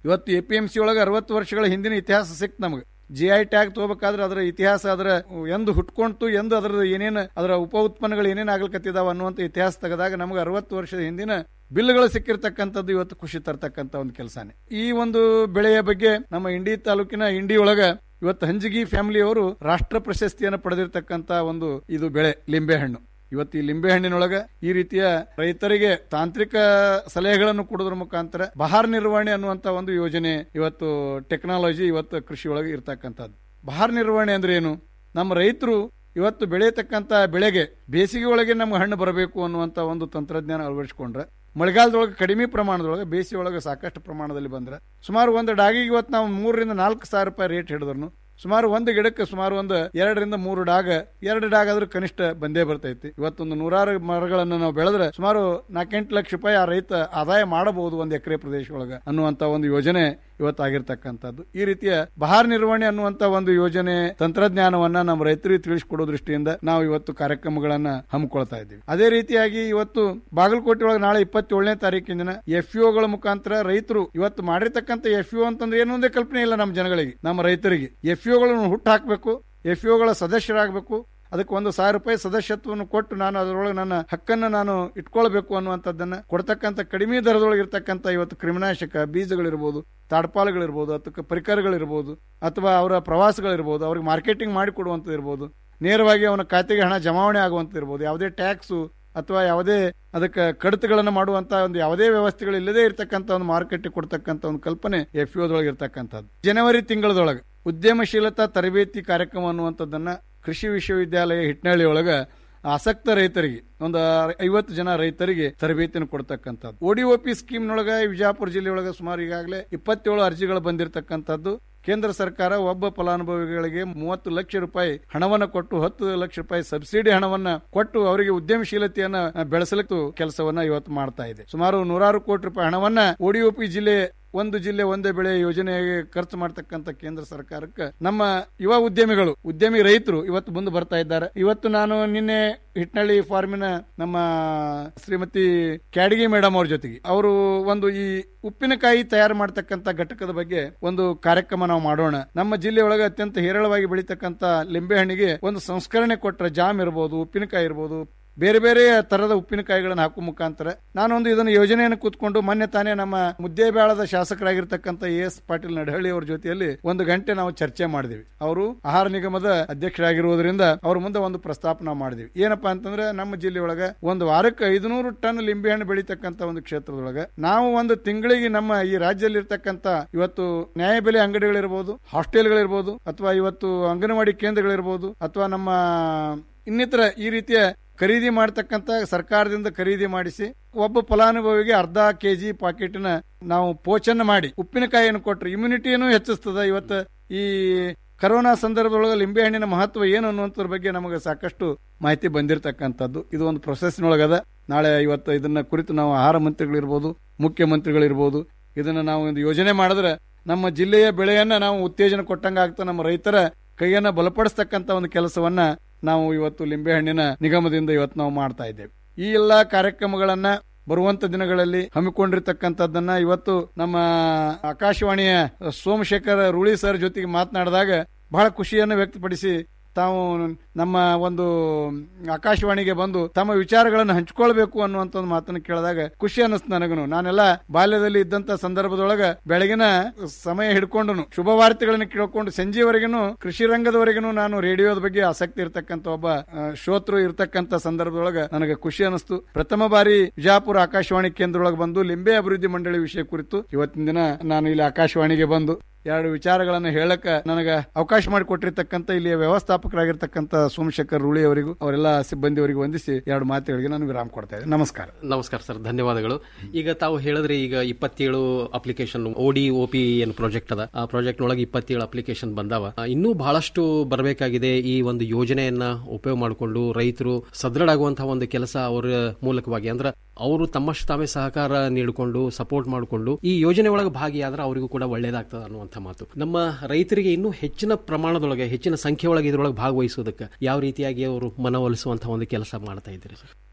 ಇವತ್ತು ಎ ಪಿ ಎಂ ಸಿ ಒಳಗೆ ಅರವತ್ತು ವರ್ಷಗಳ ಹಿಂದಿನ ಇತಿಹಾಸ ಸಿಕ್ತು ನಮಗೆ ಜಿ ಐ ಟ್ಯಾಗ್ ತಗೋಬೇಕಾದ್ರೆ ಅದರ ಇತಿಹಾಸ ಅದರ ಎಂದು ಹುಟ್ಕೊಂತು ಎಂದು ಅದರ ಏನೇನು ಅದರ ಉಪ ಉತ್ಪನ್ನಗಳು ಏನೇನು ಆಗ್ಲಿಕತ್ತಿದಾವ ಅನ್ನುವಂಥ ಇತಿಹಾಸ ತೆಗೆದಾಗ ನಮಗೆ ಅರವತ್ತು ವರ್ಷದ ಹಿಂದಿನ ಬಿಲ್ಗಳು ಸಿಕ್ಕಿರ್ತಕ್ಕಂಥದ್ದು ಇವತ್ತು ಖುಷಿ ತರ್ತಕ್ಕಂಥ ಒಂದು ಕೆಲಸನೇ ಈ ಒಂದು ಬೆಳೆಯ ಬಗ್ಗೆ ನಮ್ಮ ಇಂಡಿ ತಾಲೂಕಿನ ಇಂಡಿ ಒಳಗ ಇವತ್ತು ಹಂಜಿಗಿ ಫ್ಯಾಮಿಲಿಯವರು ರಾಷ್ಟ್ರ ಪ್ರಶಸ್ತಿಯನ್ನು ಪಡೆದಿರ್ತಕ್ಕಂಥ ಒಂದು ಇದು ಬೆಳೆ ಲಿಂಬೆ ಹಣ್ಣು ಇವತ್ತು ಈ ಲಿಂಬೆ ಹಣ್ಣಿನೊಳಗ ಈ ರೀತಿಯ ರೈತರಿಗೆ ತಾಂತ್ರಿಕ ಸಲಹೆಗಳನ್ನು ಕೊಡೋದ್ರ ಮುಖಾಂತರ ಬಹಾರ್ ನಿರ್ವಹಣೆ ಅನ್ನುವಂತ ಒಂದು ಯೋಜನೆ ಇವತ್ತು ಟೆಕ್ನಾಲಜಿ ಇವತ್ತು ಕೃಷಿ ಒಳಗೆ ಇರ್ತಕ್ಕಂಥದ್ದು ಬಹಾರ್ ನಿರ್ವಹಣೆ ಅಂದ್ರೆ ಏನು ನಮ್ಮ ರೈತರು ಇವತ್ತು ಬೆಳೆಯತಕ್ಕಂತ ಬೆಳೆಗೆ ಬೇಸಿಗೆ ಒಳಗೆ ನಮ್ಗೆ ಹಣ್ಣು ಬರಬೇಕು ಅನ್ನುವಂತ ಒಂದು ತಂತ್ರಜ್ಞಾನ ಅಳವಡಿಸಿಕೊಂಡ್ರೆ ಮಳೆಗಾಲದೊಳಗೆ ಕಡಿಮೆ ಪ್ರಮಾಣದೊಳಗೆ ಬೇಸಿಗೆ ಒಳಗೆ ಸಾಕಷ್ಟು ಪ್ರಮಾಣದಲ್ಲಿ ಬಂದ್ರೆ ಸುಮಾರು ಒಂದು ಡಾಗಿಗೆ ಇವತ್ತು ನಾವು ಮೂರರಿಂದ ನಾಲ್ಕು ಸಾವಿರ ರೂಪಾಯಿ ರೇಟ್ ಹಿಡಿದ್ರು ಸುಮಾರು ಒಂದು ಗಿಡಕ್ಕೆ ಸುಮಾರು ಒಂದು ಎರಡರಿಂದ ಮೂರು ಡಾಗ ಎರಡು ಡಾಗ್ ಆದ್ರೂ ಕನಿಷ್ಠ ಬಂದೇ ಬರ್ತೈತಿ ಇವತ್ತೊಂದು ನೂರಾರು ಮರಗಳನ್ನು ನಾವು ಬೆಳೆದ್ರೆ ಸುಮಾರು ನಾಲ್ಕೆಂಟು ಲಕ್ಷ ರೂಪಾಯಿ ಆ ರೈತ ಆದಾಯ ಮಾಡಬಹುದು ಒಂದು ಎಕರೆ ಪ್ರದೇಶ ಒಳಗೆ ಅನ್ನುವಂತ ಒಂದು ಯೋಜನೆ ಇವತ್ತಾಗಿರ್ತಕ್ಕಂಥದ್ದು ಈ ರೀತಿಯ ಬಹಾರ್ ನಿರ್ವಹಣೆ ಅನ್ನುವಂತ ಒಂದು ಯೋಜನೆ ತಂತ್ರಜ್ಞಾನವನ್ನ ನಮ್ಮ ರೈತರಿಗೆ ತಿಳಿಸಿಕೊಡೋ ದೃಷ್ಟಿಯಿಂದ ನಾವು ಇವತ್ತು ಕಾರ್ಯಕ್ರಮಗಳನ್ನ ಹಮ್ಮಿಕೊಳ್ತಾ ಇದ್ದೀವಿ ಅದೇ ರೀತಿಯಾಗಿ ಇವತ್ತು ಬಾಗಲಕೋಟೆ ಒಳಗೆ ನಾಳೆ ಇಪ್ಪತ್ತೇಳನೇ ತಾರೀಕಿನ ದಿನ ಎಫ್ ಗಳ ಮುಖಾಂತರ ರೈತರು ಇವತ್ತು ಮಾಡಿರ್ತಕ್ಕಂಥ ಎಫ್ ಯು ಅಂತಂದ್ರೆ ಏನೋ ಒಂದೇ ಕಲ್ಪನೆ ಇಲ್ಲ ನಮ್ಮ ಜನಗಳಿಗೆ ನಮ್ಮ ರೈತರಿಗೆ ಎಫ್ ಗಳನ್ನು ಹುಟ್ಟು ಹಾಕಬೇಕು ಎಫ್ ಗಳ ಸದಸ್ಯರಾಗಬೇಕು ಅದಕ್ಕೆ ಒಂದು ಸಾವಿರ ರೂಪಾಯಿ ಸದಸ್ಯತ್ವವನ್ನು ಕೊಟ್ಟು ನಾನು ಅದರೊಳಗೆ ನನ್ನ ಹಕ್ಕನ್ನು ನಾನು ಇಟ್ಕೊಳ್ಬೇಕು ಅನ್ನುವಂಥದ್ದನ್ನ ಕೊಡ್ತಕ್ಕಂಥ ಕಡಿಮೆ ದರದೊಳಗೆ ಇರ್ತಕ್ಕಂಥ ಇವತ್ತು ಕ್ರಿಮಿನಾಶಕ ಬೀಜಗಳಿರ್ಬೋದು ತಾಡ್ಪಾಲುಗಳಿರ್ಬೋದು ಅಥವಾ ಪರಿಕರಗಳಿರ್ಬೋದು ಅಥವಾ ಅವರ ಪ್ರವಾಸಗಳಿರ್ಬೋದು ಅವ್ರಿಗೆ ಮಾರ್ಕೆಟಿಂಗ್ ಮಾಡಿಕೊಡುವಂಥದ್ದು ಇರ್ಬೋದು ನೇರವಾಗಿ ಅವನ ಖಾತೆಗೆ ಹಣ ಜಮಾವಣೆ ಆಗುವಂಥದ್ದು ಇರ್ಬೋದು ಯಾವುದೇ ಟ್ಯಾಕ್ಸು ಅಥವಾ ಯಾವುದೇ ಅದಕ್ಕೆ ಕಡಿತಗಳನ್ನು ಮಾಡುವಂತ ಒಂದು ಯಾವುದೇ ವ್ಯವಸ್ಥೆಗಳು ಇಲ್ಲದೆ ಇರತಕ್ಕಂತ ಒಂದು ಮಾರುಕಟ್ಟೆ ಕೊಡ್ತಕ್ಕಂತ ಒಂದು ಕಲ್ಪನೆ ಎಫ್ ಯು ಇರತಕ್ಕಂಥದ್ದು ಜನವರಿ ತಿಂಗಳದೊಳಗೆ ಉದ್ಯಮಶೀಲತಾ ತರಬೇತಿ ಕಾರ್ಯಕ್ರಮ ಅನ್ನುವಂಥದ್ದನ್ನ ಕೃಷಿ ವಿಶ್ವವಿದ್ಯಾಲಯ ಹಿಟ್ನಳ್ಳಿ ಒಳಗ ಆಸಕ್ತ ರೈತರಿಗೆ ಒಂದು ಐವತ್ತು ಜನ ರೈತರಿಗೆ ತರಬೇತಿಯನ್ನು ಕೊಡ್ತಕ್ಕಂಥದ್ದು ಓಡಿಒಪಿ ಸ್ಕೀಮ್ನೊಳಗ ವಿಜಯಪುರ ಜಿಲ್ಲೆಯೊಳಗ ಸುಮಾರು ಈಗಾಗಲೇ ಇಪ್ಪತ್ತೇಳು ಅರ್ಜಿಗಳು ಬಂದಿರತಕ್ಕಂಥದ್ದು ಕೇಂದ್ರ ಸರ್ಕಾರ ಒಬ್ಬ ಫಲಾನುಭವಿಗಳಿಗೆ ಮೂವತ್ತು ಲಕ್ಷ ರೂಪಾಯಿ ಹಣವನ್ನು ಕೊಟ್ಟು ಹತ್ತು ಲಕ್ಷ ರೂಪಾಯಿ ಸಬ್ಸಿಡಿ ಹಣವನ್ನ ಕೊಟ್ಟು ಅವರಿಗೆ ಉದ್ಯಮಶೀಲತೆಯನ್ನ ಬೆಳೆಸಲಿಕ್ಕೆ ಕೆಲಸವನ್ನ ಇವತ್ತು ಮಾಡ್ತಾ ಇದೆ ಸುಮಾರು ನೂರಾರು ಕೋಟಿ ರೂಪಾಯಿ ಹಣವನ್ನ ಓಡಿಒಪಿ ಜಿಲ್ಲೆ ಒಂದು ಜಿಲ್ಲೆ ಒಂದೇ ಬೆಳೆ ಯೋಜನೆಗೆ ಖರ್ಚು ಮಾಡ್ತಕ್ಕಂಥ ಕೇಂದ್ರ ಸರ್ಕಾರಕ್ಕೆ ನಮ್ಮ ಯುವ ಉದ್ಯಮಿಗಳು ಉದ್ಯಮಿ ರೈತರು ಇವತ್ತು ಮುಂದೆ ಬರ್ತಾ ಇದ್ದಾರೆ ಇವತ್ತು ನಾನು ನಿನ್ನೆ ಹಿಟ್ನಳ್ಳಿ ಫಾರ್ಮಿನ ನಮ್ಮ ಶ್ರೀಮತಿ ಕ್ಯಾಡಗಿ ಮೇಡಮ್ ಅವ್ರ ಜೊತೆಗೆ ಅವರು ಒಂದು ಈ ಉಪ್ಪಿನಕಾಯಿ ತಯಾರು ಮಾಡ್ತಕ್ಕಂಥ ಘಟಕದ ಬಗ್ಗೆ ಒಂದು ಕಾರ್ಯಕ್ರಮ ನಾವು ಮಾಡೋಣ ನಮ್ಮ ಜಿಲ್ಲೆಯೊಳಗೆ ಅತ್ಯಂತ ಹೇರಳವಾಗಿ ಬೆಳೀತಕ್ಕಂಥ ಲಿಂಬೆ ಹಣ್ಣಿಗೆ ಒಂದು ಸಂಸ್ಕರಣೆ ಕೊಟ್ರೆ ಜಾಮ್ ಇರ್ಬೋದು ಉಪ್ಪಿನಕಾಯಿ ಇರ್ಬೋದು ಬೇರೆ ಬೇರೆ ತರದ ಉಪ್ಪಿನಕಾಯಿಗಳನ್ನು ಹಾಕುವ ಮುಖಾಂತರ ನಾನೊಂದು ಇದನ್ನು ಯೋಜನೆಯನ್ನು ಕೂತ್ಕೊಂಡು ಮೊನ್ನೆ ತಾನೇ ನಮ್ಮ ಮುದ್ದೇಬೇಳದ ಶಾಸಕರಾಗಿರ್ತಕ್ಕಂಥ ಎ ಎಸ್ ಪಾಟೀಲ್ ನಡಹಳ್ಳಿ ಅವರ ಜೊತೆಯಲ್ಲಿ ಒಂದು ಗಂಟೆ ನಾವು ಚರ್ಚೆ ಮಾಡಿದ್ವಿ ಅವರು ಆಹಾರ ನಿಗಮದ ಅಧ್ಯಕ್ಷರಾಗಿರುವುದರಿಂದ ಅವ್ರ ಮುಂದೆ ಒಂದು ಪ್ರಸ್ತಾಪ ನಾವು ಮಾಡಿದ್ವಿ ಏನಪ್ಪಾ ಅಂತಂದ್ರೆ ನಮ್ಮ ಜಿಲ್ಲೆಯೊಳಗ ಒಂದು ವಾರಕ್ಕೆ ಐದುನೂರು ಟನ್ ಲಿಂಬೆಹಣ್ಣು ಬೆಳೀತಕ್ಕಂಥ ಒಂದು ಕ್ಷೇತ್ರದೊಳಗ ನಾವು ಒಂದು ತಿಂಗಳಿಗೆ ನಮ್ಮ ಈ ರಾಜ್ಯದಲ್ಲಿ ಇರ್ತಕ್ಕಂಥ ಇವತ್ತು ನ್ಯಾಯಬೆಲೆ ಅಂಗಡಿಗಳಿರ್ಬೋದು ಹಾಸ್ಟೆಲ್ಗಳಿರ್ಬೋದು ಅಥವಾ ಇವತ್ತು ಅಂಗನವಾಡಿ ಕೇಂದ್ರಗಳಿರ್ಬೋದು ಅಥವಾ ನಮ್ಮ ಇನ್ನಿತರ ಈ ರೀತಿಯ ಖರೀದಿ ಮಾಡತಕ್ಕಂತ ಸರ್ಕಾರದಿಂದ ಖರೀದಿ ಮಾಡಿಸಿ ಒಬ್ಬ ಫಲಾನುಭವಿಗೆ ಅರ್ಧ ಕೆಜಿ ಪಾಕೆಟ್ನ ನಾವು ಪೋಚನ್ನ ಮಾಡಿ ಉಪ್ಪಿನಕಾಯಿಯನ್ನು ಕೊಟ್ಟರೆ ಇಮ್ಯುನಿಟಿಯನ್ನು ಹೆಚ್ಚಿಸ್ತದ ಇವತ್ತು ಈ ಕರೋನಾ ಸಂದರ್ಭದೊಳಗೆ ಲಿಂಬೆಹಣ್ಣಿನ ಮಹತ್ವ ಏನು ಅನ್ನುವಂಥದ್ರ ಬಗ್ಗೆ ನಮಗೆ ಸಾಕಷ್ಟು ಮಾಹಿತಿ ಬಂದಿರತಕ್ಕಂಥದ್ದು ಇದು ಒಂದು ಪ್ರೊಸೆಸ್ನೊಳಗದ ನಾಳೆ ಇವತ್ತು ಇದನ್ನ ಕುರಿತು ನಾವು ಆಹಾರ ಮಂತ್ರಿಗಳಿರ್ಬೋದು ಮುಖ್ಯಮಂತ್ರಿಗಳಿರ್ಬೋದು ಇದನ್ನ ನಾವು ಒಂದು ಯೋಜನೆ ಮಾಡಿದ್ರೆ ನಮ್ಮ ಜಿಲ್ಲೆಯ ಬೆಳೆಯನ್ನ ನಾವು ಉತ್ತೇಜನ ಕೊಟ್ಟಂಗ ಆಗ್ತಾ ನಮ್ಮ ರೈತರ ಕೈಯನ್ನ ಬಲಪಡಿಸ್ತಕ್ಕಂಥ ಒಂದು ಕೆಲಸವನ್ನ ನಾವು ಇವತ್ತು ಲಿಂಬೆಹಣ್ಣಿನ ನಿಗಮದಿಂದ ಇವತ್ತು ನಾವು ಮಾಡ್ತಾ ಇದ್ದೇವೆ ಈ ಎಲ್ಲಾ ಕಾರ್ಯಕ್ರಮಗಳನ್ನ ಬರುವಂತ ದಿನಗಳಲ್ಲಿ ಹಮ್ಮಿಕೊಂಡಿರ್ತಕ್ಕಂಥದ್ದನ್ನ ಇವತ್ತು ನಮ್ಮ ಆಕಾಶವಾಣಿಯ ಸೋಮಶೇಖರ್ ರೂಳಿ ಸರ್ ಜೊತೆಗೆ ಮಾತನಾಡಿದಾಗ ಬಹಳ ಖುಷಿಯನ್ನು ವ್ಯಕ್ತಪಡಿಸಿ ತಾವು ನಮ್ಮ ಒಂದು ಆಕಾಶವಾಣಿಗೆ ಬಂದು ತಮ್ಮ ವಿಚಾರಗಳನ್ನು ಹಂಚಿಕೊಳ್ಬೇಕು ಅನ್ನುವಂತ ಒಂದು ಮಾತನ್ನು ಕೇಳಿದಾಗ ಖುಷಿ ಅನ್ನಿಸ್ತು ನನಗನು ನಾನೆಲ್ಲ ಬಾಲ್ಯದಲ್ಲಿ ಇದ್ದಂತ ಸಂದರ್ಭದೊಳಗ ಬೆಳಗಿನ ಸಮಯ ಹಿಡ್ಕೊಂಡು ಶುಭ ವಾರ್ತೆಗಳನ್ನು ಕೇಳ್ಕೊಂಡು ಸಂಜೆವರೆಗೂ ಕೃಷಿ ರಂಗದವರೆಗೂ ನಾನು ರೇಡಿಯೋದ ಬಗ್ಗೆ ಆಸಕ್ತಿ ಇರತಕ್ಕಂತ ಒಬ್ಬ ಶ್ರೋತೃ ಇರತಕ್ಕಂತ ಸಂದರ್ಭದೊಳಗ ನನಗೆ ಖುಷಿ ಅನಿಸ್ತು ಪ್ರಥಮ ಬಾರಿ ವಿಜಾಪುರ ಆಕಾಶವಾಣಿ ಕೇಂದ್ರದೊಳಗೆ ಬಂದು ಲಿಂಬೆ ಅಭಿವೃದ್ಧಿ ಮಂಡಳಿ ವಿಷಯ ಕುರಿತು ಇವತ್ತಿನ ದಿನ ನಾನು ಇಲ್ಲಿ ಆಕಾಶವಾಣಿಗೆ ಬಂದು ಎರಡು ವಿಚಾರಗಳನ್ನು ಹೇಳಕ ನನಗೆ ಅವಕಾಶ ಮಾಡಿಕೊಟ್ಟಿರ್ತಕ್ಕಂಥ ಇಲ್ಲಿಯ ವ್ಯವಸ್ಥಾಪಕರಾಗಿರ್ತಕ್ಕಂಥ ಸೋಮಶೇಖರ್ ರೂಳಿ ಅವರಿಗೂ ಅವರೆಲ್ಲ ಸಿಬ್ಬಂದಿಯವರಿಗೂ ವಂದಿಸಿ ಎರಡು ಮಾತುಗಳಿಗೆ ನಾನು ವಿರಾಮ ಕೊಡ್ತಾ ಇದ್ದೇನೆ ನಮಸ್ಕಾರ ನಮಸ್ಕಾರ ಸರ್ ಧನ್ಯವಾದಗಳು ಈಗ ತಾವು ಹೇಳಿದ್ರೆ ಈಗ ಇಪ್ಪತ್ತೇಳು ಅಪ್ಲಿಕೇಶನ್ ಓಡಿ ಪಿ ಏನು ಪ್ರಾಜೆಕ್ಟ್ ಅದ ಆ ಪ್ರಾಜೆಕ್ಟ್ ನೊಳಗೆ ಇಪ್ಪತ್ತೇಳು ಅಪ್ಲಿಕೇಶನ್ ಬಂದಾವ ಆ, ಇನ್ನೂ ಬಹಳಷ್ಟು ಬರಬೇಕಾಗಿದೆ ಈ ಒಂದು ಯೋಜನೆಯನ್ನ ಉಪಯೋಗ ಮಾಡಿಕೊಂಡು ರೈತರು ಸದೃಢ ಆಗುವಂತಹ ಒಂದು ಕೆಲಸ ಅವರ ಮೂಲಕವಾಗಿ ಅಂದ್ರೆ ಅವರು ತಮ್ಮಷ್ಟು ತಾವೇ ಸಹಕಾರ ನೀಡಿಕೊಂಡು ಸಪೋರ್ಟ್ ಮಾಡಿಕೊಂಡು ಈ ಯೋಜನೆ ಒಳಗೆ ಭಾಗಿಯಾದ್ರೆ ಅವರಿಗೂ ಕೂಡ ಒಳ್ಳೇದಾಗ್ತದೆ ಅನ್ನುವಂಥ ಮಾತು ನಮ್ಮ ರೈತರಿಗೆ ಇನ್ನೂ ಹೆಚ್ಚಿನ ಪ್ರಮಾಣದೊಳಗೆ ಹೆಚ್ಚಿನ ಸಂಖ್ಯೆ ಒಳಗೆ ಇದರೊಳಗೆ ಭಾಗವಹಿಸೋದಕ್ಕೆ ಯಾವ ರೀತಿಯಾಗಿ ಅವರು ಮನವೊಲಿಸುವಂತಹ ಒಂದು ಕೆಲಸ ಮಾಡ್ತಾ ಇದ್ದೀರಿ ಸರ್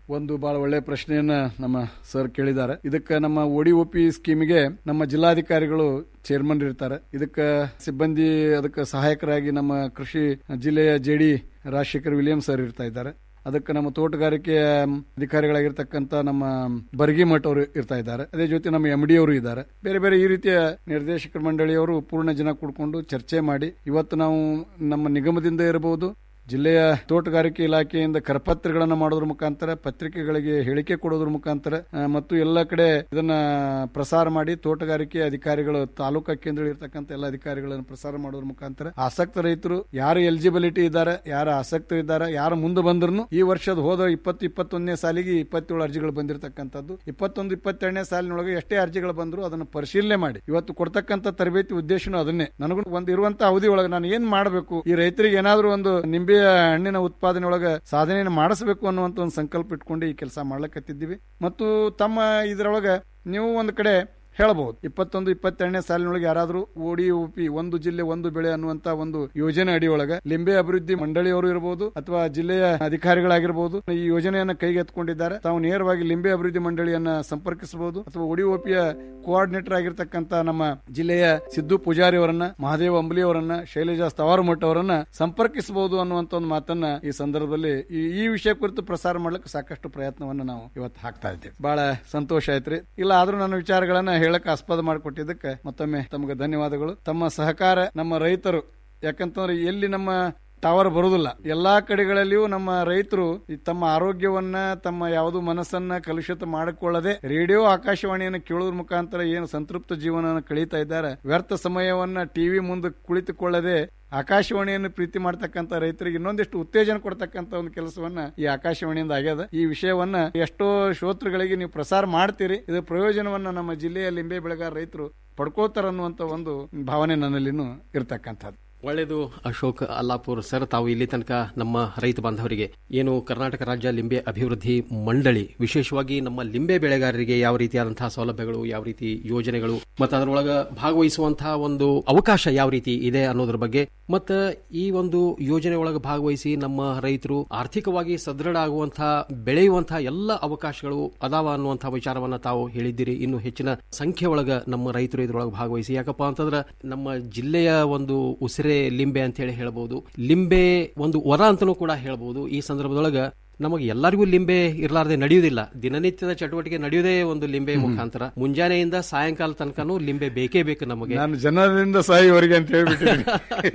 ಒಂದು ಬಹಳ ಒಳ್ಳೆ ಪ್ರಶ್ನೆಯನ್ನ ನಮ್ಮ ಸರ್ ಕೇಳಿದ್ದಾರೆ ಇದಕ್ಕೆ ನಮ್ಮ ಒಡಿ ಒಪಿ ಸ್ಕೀಮಿಗೆ ನಮ್ಮ ಜಿಲ್ಲಾಧಿಕಾರಿಗಳು ಚೇರ್ಮನ್ ಇರ್ತಾರೆ ಇದಕ್ಕೆ ಸಿಬ್ಬಂದಿ ಅದಕ್ಕೆ ಸಹಾಯಕರಾಗಿ ನಮ್ಮ ಕೃಷಿ ಜಿಲ್ಲೆಯ ಜೆಡಿ ರಾಜಶೇಖರ್ ವಿಲಿಯಂ ಸರ್ ಇರ್ತಾ ಇದ್ದಾರೆ ಅದಕ್ಕೆ ನಮ್ಮ ತೋಟಗಾರಿಕೆಯ ಅಧಿಕಾರಿಗಳಾಗಿರ್ತಕ್ಕಂಥ ನಮ್ಮ ಬರ್ಗಿ ಮಠ್ ಅವರು ಇರ್ತಾ ಇದ್ದಾರೆ ಅದೇ ಜೊತೆ ನಮ್ಮ ಎಂ ಡಿ ಅವರು ಇದ್ದಾರೆ ಬೇರೆ ಬೇರೆ ಈ ರೀತಿಯ ನಿರ್ದೇಶಕರ ಮಂಡಳಿಯವರು ಪೂರ್ಣ ಜನ ಕೂಡ್ಕೊಂಡು ಚರ್ಚೆ ಮಾಡಿ ಇವತ್ತು ನಾವು ನಮ್ಮ ನಿಗಮದಿಂದ ಇರಬಹುದು ಜಿಲ್ಲೆಯ ತೋಟಗಾರಿಕೆ ಇಲಾಖೆಯಿಂದ ಕರಪತ್ರಗಳನ್ನು ಮಾಡೋದ್ರ ಮುಖಾಂತರ ಪತ್ರಿಕೆಗಳಿಗೆ ಹೇಳಿಕೆ ಕೊಡೋದ್ರ ಮುಖಾಂತರ ಆ, ಮತ್ತು ಎಲ್ಲ ಕಡೆ ಇದನ್ನ ಪ್ರಸಾರ ಮಾಡಿ ತೋಟಗಾರಿಕೆ ಅಧಿಕಾರಿಗಳು ತಾಲೂಕಾ ಕೇಂದ್ರ ಇರ್ತಕ್ಕಂಥ ಎಲ್ಲ ಅಧಿಕಾರಿಗಳನ್ನು ಪ್ರಸಾರ ಮಾಡೋದ್ರ ಮುಖಾಂತರ ಆಸಕ್ತ ರೈತರು ಯಾರು ಎಲಿಜಿಬಿಲಿಟಿ ಇದ್ದಾರೆ ಯಾರು ಆಸಕ್ತರು ಇದ್ದಾರೆ ಯಾರು ಮುಂದೆ ಬಂದ್ರು ಈ ವರ್ಷದ ಹೋದ ಇಪ್ಪತ್ತು ಇಪ್ಪತ್ತೊಂದನೇ ಸಾಲಿಗೆ ಇಪ್ಪತ್ತೇಳು ಅರ್ಜಿಗಳು ಬಂದಿರತಕ್ಕಂಥದ್ದು ಇಪ್ಪತ್ತೊಂದು ಇಪ್ಪತ್ತೆರಡನೇ ಸಾಲಿನೊಳಗೆ ಎಷ್ಟೇ ಅರ್ಜಿಗಳು ಬಂದ್ರು ಅದನ್ನು ಪರಿಶೀಲನೆ ಮಾಡಿ ಇವತ್ತು ಕೊಡ್ತಕ್ಕಂಥ ತರಬೇತಿ ಉದ್ದೇಶನೂ ಅದನ್ನೇ ನನಗೂ ಒಂದು ಇರುವಂತ ಅವಧಿ ಒಳಗೆ ನಾನು ಏನ್ ಮಾಡಬೇಕು ಈ ರೈತರಿಗೆ ಏನಾದ್ರೂ ಒಂದು ನಿಂಬೆಯ ಹಣ್ಣಿನ ಉತ್ಪಾದನೆ ಒಳಗೆ ಸಾಧನೆಯನ್ನು ಮಾಡಿಸಬೇಕು ಅನ್ನುವಂತ ಒಂದು ಸಂಕಲ್ಪ ಇಟ್ಕೊಂಡು ಈ ಕೆಲಸ ಮಾಡ್ಲಕತ್ತಿದ್ದೀವಿ ಮತ್ತು ತಮ್ಮ ಇದರೊಳಗೆ ನೀವು ಒಂದು ಕಡೆ ಹೇಳಬಹುದು ಇಪ್ಪತ್ತೊಂದು ಇಪ್ಪತ್ತೆರಡನೇ ಸಾಲಿನೊಳಗೆ ಯಾರಾದರೂ ಓಡಿ ಉಪಿ ಒಂದು ಜಿಲ್ಲೆ ಒಂದು ಬೆಳೆ ಅನ್ನುವಂತ ಒಂದು ಯೋಜನೆ ಅಡಿಯೊಳಗೆ ಲಿಂಬೆ ಅಭಿವೃದ್ಧಿ ಮಂಡಳಿಯವರು ಇರಬಹುದು ಅಥವಾ ಜಿಲ್ಲೆಯ ಅಧಿಕಾರಿಗಳಾಗಿರಬಹುದು ಈ ಯೋಜನೆಯನ್ನ ಕೈಗೆತ್ತಿಕೊಂಡಿದ್ದಾರೆ ತಾವು ನೇರವಾಗಿ ಲಿಂಬೆ ಅಭಿವೃದ್ಧಿ ಮಂಡಳಿಯನ್ನ ಸಂಪರ್ಕಿಸಬಹುದು ಅಥವಾ ಒಡಿ ಒಪಿಯ ಕೋಆರ್ಡಿನೇಟರ್ ಆಗಿರ್ತಕ್ಕಂಥ ನಮ್ಮ ಜಿಲ್ಲೆಯ ಸಿದ್ದು ಪೂಜಾರಿ ಅವರನ್ನ ಮಹಾದೇವ ಅಂಬಲಿ ಅವರನ್ನ ಶೈಲಜಾ ಸ್ಥವಾರಮಠ ಅವರನ್ನ ಸಂಪರ್ಕಿಸಬಹುದು ಅನ್ನುವಂತ ಒಂದು ಮಾತನ್ನ ಈ ಸಂದರ್ಭದಲ್ಲಿ ಈ- ಈ ವಿಷಯ ಕುರಿತು ಪ್ರಸಾರ ಮಾಡ್ಲಿಕ್ಕೆ ಸಾಕಷ್ಟು ಪ್ರಯತ್ನವನ್ನ ನಾವು ಇವತ್ತು ಹಾಕ್ತಾ ಇದ್ದೇವೆ ಬಹಳ ಸಂತೋಷ ಆಯ್ತ್ರಿ ಇಲ್ಲ ಆದ್ರೂ ನನ್ನ ವಿಚಾರಗಳನ್ನ ಹೇಳಕ್ ಆಸ್ಪದ ಮಾಡಿಕೊಟ್ಟಿದ್ದಕ್ಕೆ ಮತ್ತೊಮ್ಮೆ ತಮಗೆ ಧನ್ಯವಾದಗಳು ತಮ್ಮ ಸಹಕಾರ ನಮ್ಮ ರೈತರು ಯಾಕಂತಂದ್ರೆ ಎಲ್ಲಿ ನಮ್ಮ ಟವರ್ ಬರುದಿಲ್ಲ ಎಲ್ಲಾ ಕಡೆಗಳಲ್ಲಿಯೂ ನಮ್ಮ ರೈತರು ಈ ತಮ್ಮ ಆರೋಗ್ಯವನ್ನ ತಮ್ಮ ಯಾವುದು ಮನಸ್ಸನ್ನ ಕಲುಷಿತ ಮಾಡಿಕೊಳ್ಳದೆ ರೇಡಿಯೋ ಆಕಾಶವಾಣಿಯನ್ನು ಕೇಳೋದ್ರ ಮುಖಾಂತರ ಏನು ಸಂತೃಪ್ತ ಜೀವನ ಕಳೀತಾ ಇದ್ದಾರೆ ವ್ಯರ್ಥ ಸಮಯವನ್ನ ಟಿವಿ ಮುಂದೆ ಕುಳಿತುಕೊಳ್ಳದೆ ಆಕಾಶವಾಣಿಯನ್ನು ಪ್ರೀತಿ ಮಾಡ್ತಕ್ಕಂಥ ರೈತರಿಗೆ ಇನ್ನೊಂದಿಷ್ಟು ಉತ್ತೇಜನ ಕೊಡ್ತಕ್ಕಂಥ ಒಂದು ಕೆಲಸವನ್ನ ಈ ಆಕಾಶವಾಣಿಯಿಂದ ಆಗ್ಯದ ಈ ವಿಷಯವನ್ನ ಎಷ್ಟೋ ಶ್ರೋತೃಗಳಿಗೆ ನೀವು ಪ್ರಸಾರ ಮಾಡ್ತೀರಿ ಇದರ ಪ್ರಯೋಜನವನ್ನ ನಮ್ಮ ಜಿಲ್ಲೆಯ ಲಿಂಬೆ ಬೆಳೆಗಾರ ರೈತರು ಪಡ್ಕೋತಾರ ಅನ್ನುವಂತ ಒಂದು ಭಾವನೆ ನನ್ನಲ್ಲಿನೂ ಇರತಕ್ಕಂಥದ್ದು ಒಳ್ಳೆಯದು ಅಶೋಕ್ ಅಲ್ಲಾಪುರ್ ಸರ್ ತಾವು ಇಲ್ಲಿ ತನಕ ನಮ್ಮ ರೈತ ಬಾಂಧವರಿಗೆ ಏನು ಕರ್ನಾಟಕ ರಾಜ್ಯ ಲಿಂಬೆ ಅಭಿವೃದ್ಧಿ ಮಂಡಳಿ ವಿಶೇಷವಾಗಿ ನಮ್ಮ ಲಿಂಬೆ ಬೆಳೆಗಾರರಿಗೆ ಯಾವ ರೀತಿಯಾದಂತಹ ಸೌಲಭ್ಯಗಳು ಯಾವ ರೀತಿ ಯೋಜನೆಗಳು ಮತ್ತು ಅದರೊಳಗ ಭಾಗವಹಿಸುವಂತಹ ಒಂದು ಅವಕಾಶ ಯಾವ ರೀತಿ ಇದೆ ಅನ್ನೋದ್ರ ಬಗ್ಗೆ ಮತ್ತು ಈ ಒಂದು ಯೋಜನೆ ಒಳಗೆ ಭಾಗವಹಿಸಿ ನಮ್ಮ ರೈತರು ಆರ್ಥಿಕವಾಗಿ ಸದೃಢ ಆಗುವಂತಹ ಬೆಳೆಯುವಂತಹ ಎಲ್ಲ ಅವಕಾಶಗಳು ಅದಾವ ಅನ್ನುವಂತಹ ವಿಚಾರವನ್ನ ತಾವು ಹೇಳಿದ್ದೀರಿ ಇನ್ನು ಹೆಚ್ಚಿನ ಸಂಖ್ಯೆ ಒಳಗ ನಮ್ಮ ರೈತರು ಇದ್ರೊಳಗೆ ಭಾಗವಹಿಸಿ ಯಾಕಪ್ಪ ಅಂತಂದ್ರೆ ನಮ್ಮ ಜಿಲ್ಲೆಯ ಒಂದು ಉಸಿರೆ ಲಿಂಬೆ ಅಂತ ಹೇಳಿ ಹೇಳ್ಬೋದು ಲಿಂಬೆ ಒಂದು ವರ ಅಂತಲೂ ಕೂಡ ಹೇಳ್ಬೋದು ಈ ಸಂದರ್ಭದೊಳಗ ನಮಗೆ ಎಲ್ಲರಿಗೂ ಲಿಂಬೆ ಇರಲಾರ್ದೆ ನಡೆಯುವುದಿಲ್ಲ ದಿನನಿತ್ಯದ ಚಟುವಟಿಕೆ ನಡೆಯುವುದೇ ಒಂದು ಲಿಂಬೆ ಮುಖಾಂತರ ಮುಂಜಾನೆಯಿಂದ ಸಾಯಂಕಾಲ ತನಕನೂ ಲಿಂಬೆ ಬೇಕೇ ಬೇಕು ನಮಗೆ ನಾನು ಜನರಿಂದ ಸಾಯುವವರೆಗೆ ಅಂತ ಹೇಳ್ಬಿಟ್ಟಿದ್ದೀನಿ